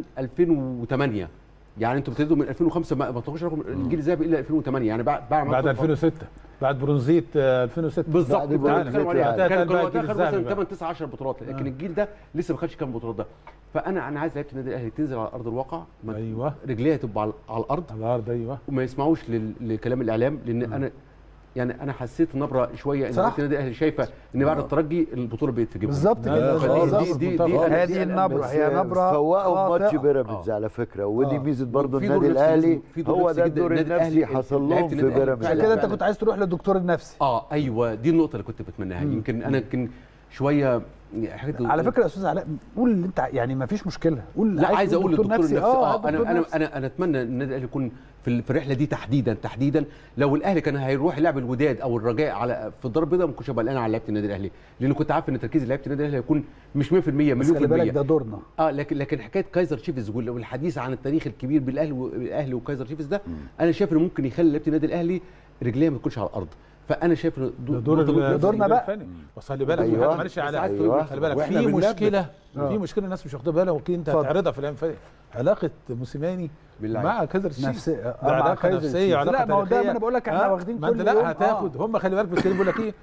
2008 يعني انتوا بتبتدوا من 2005 ما ما تاخدوش رقم الجيل الذهبي الا 2008 يعني بعد بعد ما بعد أنتوا- 2006 بعد برونزيه آه، 2006 بالظبط بعد كنت برونزية بتكلم عليها يعني. كان كان كان بقى وقتها الجيل خد مثلا الذهبي بقى. 8 9 10 بطولات لكن الجيل ده لسه ما خدش كام بطولات ده فانا انا عايز لعيبه النادي الاهلي تنزل على ارض الواقع ما- ايوه رجليها تبقى على, على الارض على الارض ايوه وما يسمعوش لل- لكلام الاعلام لان انا يعني انا حسيت نبره شويه ان صح. لعيبة النادي الاهلي شايفه ان بعد الترجي البطوله بقت تجيبهم بالظبط كده خالص. بالظبط. دي- دي- دي- خالص. أنا- هذه النبره بس هي نبره فوقوا ماتش خاطئة. بيراميدز آه. على فكره ودي آه. ميزه برضه في دور النادي نفسي الاهلي جدا- في دور هو نفسي ده جدا. الدور النادي النفسي الأهلي- حصل لعيبة لهم في النادي الأهلي بيراميدز عشان فعلا. كده انت كنت عايز تروح للدكتور النفسي اه ايوه دي النقطه اللي كنت بتمناها يمكن انا يمكن شويه حاجات على فكره يا استاذ علاء قول اللي انت يعني ما فيش مشكله قول لا عايز تقول اقول للدكتور النفسي اه اه دكتور انا انا نفسي. انا انا اتمنى ان النادي الاهلي يكون في ال- في الرحله دي تحديدا تحديدا لو الاهلي كان هيروح يلعب الوداد او الرجاء على في الضرب البيضاء ما كنتش هبقى قلقان على لعيبه النادي الاهلي لان كنت عارف ان تركيز لعيبه النادي الاهلي هيكون مش 100% بس مليون في خلي بالك المية ده دورنا اه لكن لكن حكايه كايزر تشيفز وال- والحديث عن التاريخ الكبير بالاهلي والاهلي وكايزر تشيفز ده انا شايف انه ممكن يخلي لعيبه النادي الاهلي رجليها ما تكونش على الارض فانا شايف ان ده دور النقطة دي- ال- دورنا بقى. الفني. بس خلي بالك أيوة. أيوة. معلش على أيوة. خلي بالك وإحنا في بننبه. مشكله آه. في مشكله الناس مش واخده بالها وكي انت اتفضل. هتعرضها في الايام اللي فاتت علاقه موسيماني باللعيبة. مع كايزر تشيفز نفسي ده مع علاقه كايزر نفسيه تشيفز. وعلاقه لا ما هو ده تاريخية. ما انا بقول لك احنا آه، واخدين ما انت كل لا يوم هتاخد هم خلي بالك بيتكلموا بيقول لك ايه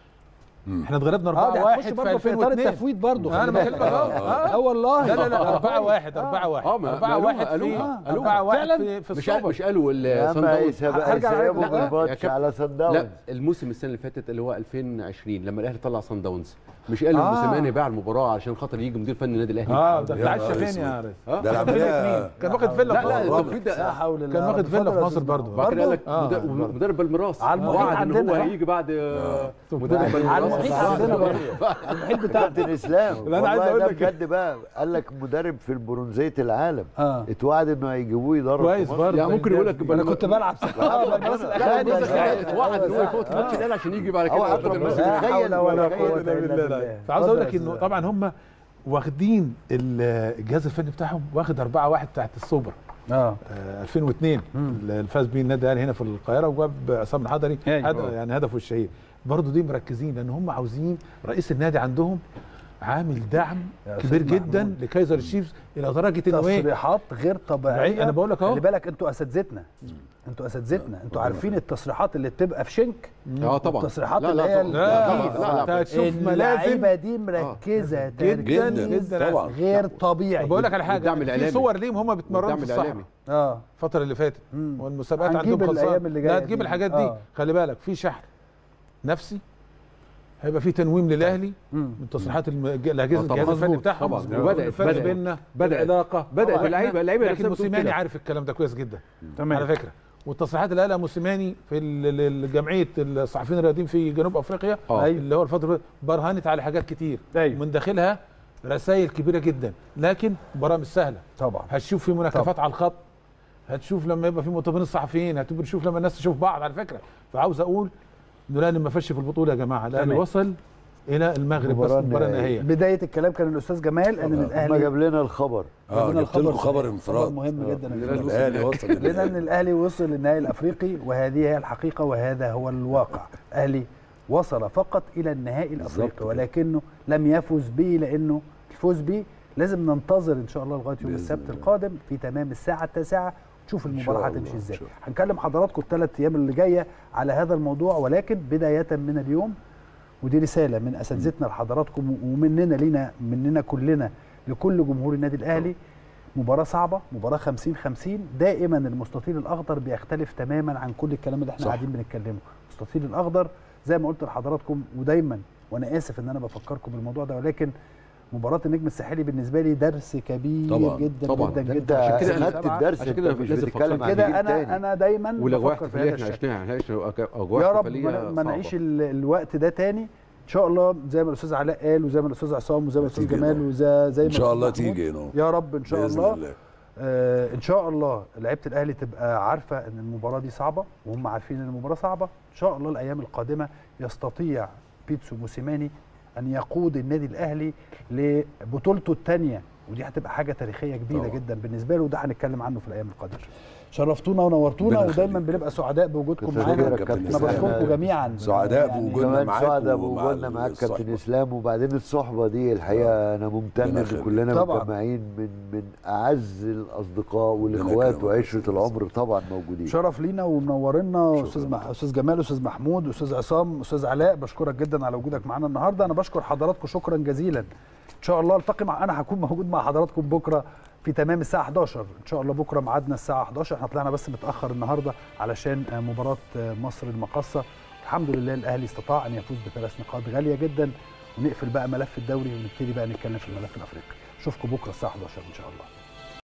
احنا اتغلبنا اه 4 دي 1 هتخش في برضه في اطار 2002 التفويض برضه انا خلي بكلمك بالك. اهو اه آه. والله لا لا لا 4 1 4 1 آه، ما- 4 قالوها- 1 في قالوها- قالوها. 4 1 فعلا؟ في في مش قال- السوبر مش قالوا ال- يا صن ما داونز. يسابق هرجع عليك يسابقوا بقى. يا بالماتش كابتن. على سان داونز لا الموسم السنه اللي فاتت اللي هو 2020 لما الاهلي طلع صن داونز مش قال آه. موسيماني باع المباراه عشان خاطر يجي مدير فني النادي الاهلي اه ده يا اتعشى نهار فين أسود. يا ريس آه. ده فين العمليه اتنين كان واخد فيلا لا في لا مصر. ده الرابع. في ده لا حول الله كان واخد اتفضل فيلا يا في مصر أستاذ برضه. محمد. بعد كده قال لك آه. مد- مدرب بالميراث على المحيط وعد ان عندنا. هو هيجي بعد آه، مدرب على بالميراث المحيط عندنا برضه المحيط بتاعنا كابتن اسلام لا، أنا عايز والله أقول ده لك- بجد بقى قال لك مدرب في البرونزيه العالم اه اتوعد انه هيجيبوه يدرب كويس في مصر. برضه يعني ممكن يقول لك انا كنت بلعب اه بس لا، ده واحد ان هو يفوت ماتش الاهلي عشان يجي بعد هو كده عبد ياخد الرحمن. الماتش. لا حول ولا تخيل- قوة لا الا بالله بالله لا. فعاوز اقول لك اتفضل يا انه أستاذ. طبعا هم واخدين ال- الجهاز الفني بتاعهم واخد 4 1 بتاعت السوبر اه آه، 2002 اللي فاز بيه النادي الاهلي هنا في القاهره وجاب عصام الحضري أيوة. هد- يعني هدفه الشهير برضه دي مركزين لان هم عاوزين رئيس النادي عندهم عامل دعم يا كبير أستاذ جدا محمود. لكايزر تشيفز الى درجه انه ايه تصريحات غير طبيعيه بعيد، أنا بقول لك أهو. خلي بالك انتوا اساتذتنا انتوا اساتذتنا انتوا عارفين التصريحات اللي بتبقى في شنك اه طبعا التصريحات لا اللي لا هي طبعا. لا، طبعا. لا لا أنت هتشوف ملازم اللعيبه دي مركزه جدا تركيز جدا طبعا. غير طبيعي بقول لك على حاجه والدعم في الإعلامي. صور ليهم هم بيتمرنوا والدعم في الصحراء الإعلامي. اه الفتره اللي فاتت مم. والمسابقات هنجيب عندهم خلصانه الأيام اللي جاية لا هتجيب دي. الحاجات دي آه. خلي بالك في شحن نفسي هيبقى في تنويم للاهلي مم. من تصريحات الم- الاجهزه آه، طبعاً. الجهاز الفني مظبوط. بتاعهم طبعاً. وبدأت- الفرق بدأت. بيننا بدأت. العلاقه بدأت. طبعاً اللعيبة- إحنا- اللعيبة لكن نفسها بتقول موسيماني كده. عارف الكلام ده كويس جدا تمام. على فكره والتصريحات اللي قالها موسيماني في ال- ال- جمعيه الصحفيين الرياضيين في جنوب افريقيا آه. اللي هو الفتره اللي فاتت برهنت على حاجات كتير أيوة. من داخلها رسائل كبيره جدا لكن مباراه مش سهله طبعا هتشوف في مناكفات على الخط هتشوف لما يبقى في مؤتمرين الصحفيين هتبقى تشوف لما الناس تشوف بعض على فكره فعاوز اقول انه الاهلي ما فش في البطوله يا جماعه الاهلي تمام. وصل الى المغرب بس المباراة المباراه النهائية. النهائيه بدايه الكلام كان الاستاذ جمال ان ما الاهلي جاب لنا الخبر اه جبنا جبت لكم الخبر خبر خبر انفراد مهم جدا الأهلي وصل الاهلي وصل لنا ان للنهائي. الاهلي وصل للنهائي الافريقي وهذه هي الحقيقه وهذا هو الواقع الاهلي وصل فقط الى النهائي الافريقي كده. ولكنه لم يفز به لانه الفوز به لازم ننتظر ان شاء الله لغايه يوم بإذن السبت الله. القادم في تمام الساعه التاسعه تشوف المباراه شاء هتمشي الله، ازاي إن شاء الله. هنكلم حضراتكم الثلاث ايام اللي جايه على هذا الموضوع ولكن بدايه من اليوم ودي رساله من اساتذتنا لحضراتكم ومننا لينا مننا كلنا لكل جمهور النادي الاهلي مباراة صعبة مباراة 50 50 دائما المستطيل الأخضر بيختلف تماما عن كل الكلام اللي احنا صح. قاعدين بنتكلمه المستطيل الأخضر زي ما قلت لحضراتكم ودايما وأنا آسف إن أنا بفكركم بالموضوع ده ولكن مباراة النجم الساحلي بالنسبة لي درس كبير طبعاً، جدا طبعاً. جدا ده جدا انت عشان كده خدت أنا- الدرس عشان كده انت مش لازم بتتكلم عن كده جيل أنا تاني. أنا دايما والاجواء بفكر في احتفاليه هذا احنا الشكل عشناها عشنا اجواء يا رب احتفاليه ما ما صعبة. نعيش ال- الوقت ده تاني ان شاء الله زي ما الاستاذ علاء قال وزي ما الاستاذ عصام وزي ما الاستاذ تيجي جمال نو. وزي زي ما ان شاء الأستاذ الله محمود. تيجي هنا يا رب ان شاء باذن الله الله آه ان شاء الله لعيبه الاهلي تبقى عارفه ان المباراه دي صعبه وهم عارفين ان المباراه صعبه ان شاء الله الايام القادمه يستطيع بيتسو موسيماني ان يقود النادي الاهلي لبطولته الثانيه ودي هتبقى حاجه تاريخيه كبيره طبعا. جدا بالنسبه له وده هنتكلم عنه في الايام القادمه شرفتونا ونورتونا ربنا ودايما يخليك. بنبقى سعداء بوجودكم كتر معانا خيرك كابتن انا إسلام. بشكركم جميعا سعداء يعني بوجودنا كمان معاك سعداء ومع بوجودنا معاك كابتن الصحبة. اسلام وبعدين الصحبه دي الحقيقه انا ممتن ربنا ان يخليك. كلنا طبعاً. مجتمعين من من اعز الاصدقاء ربنا والاخوات يكرمك. وعشره العمر طبعا موجودين شرف لينا ومنورنا شكراً. استاذ مح... استاذ جمال استاذ محمود استاذ عصام استاذ علاء بشكرك جدا على وجودك معانا النهارده انا بشكر حضراتكم شكرا جزيلا ان شاء الله التقي مع انا هكون موجود مع حضراتكم بكره في تمام الساعه 11 ان شاء الله بكره ميعادنا الساعه 11 احنا طلعنا بس متاخر النهارده علشان آه، مباراه آه، مصر المقاصه الحمد لله الاهلي استطاع ان يفوز بثلاث نقاط غاليه جدا ونقفل بقى ملف الدوري ونبتدي بقى نتكلم في الملف الافريقي اشوفكم بكره الساعه 11 ان شاء الله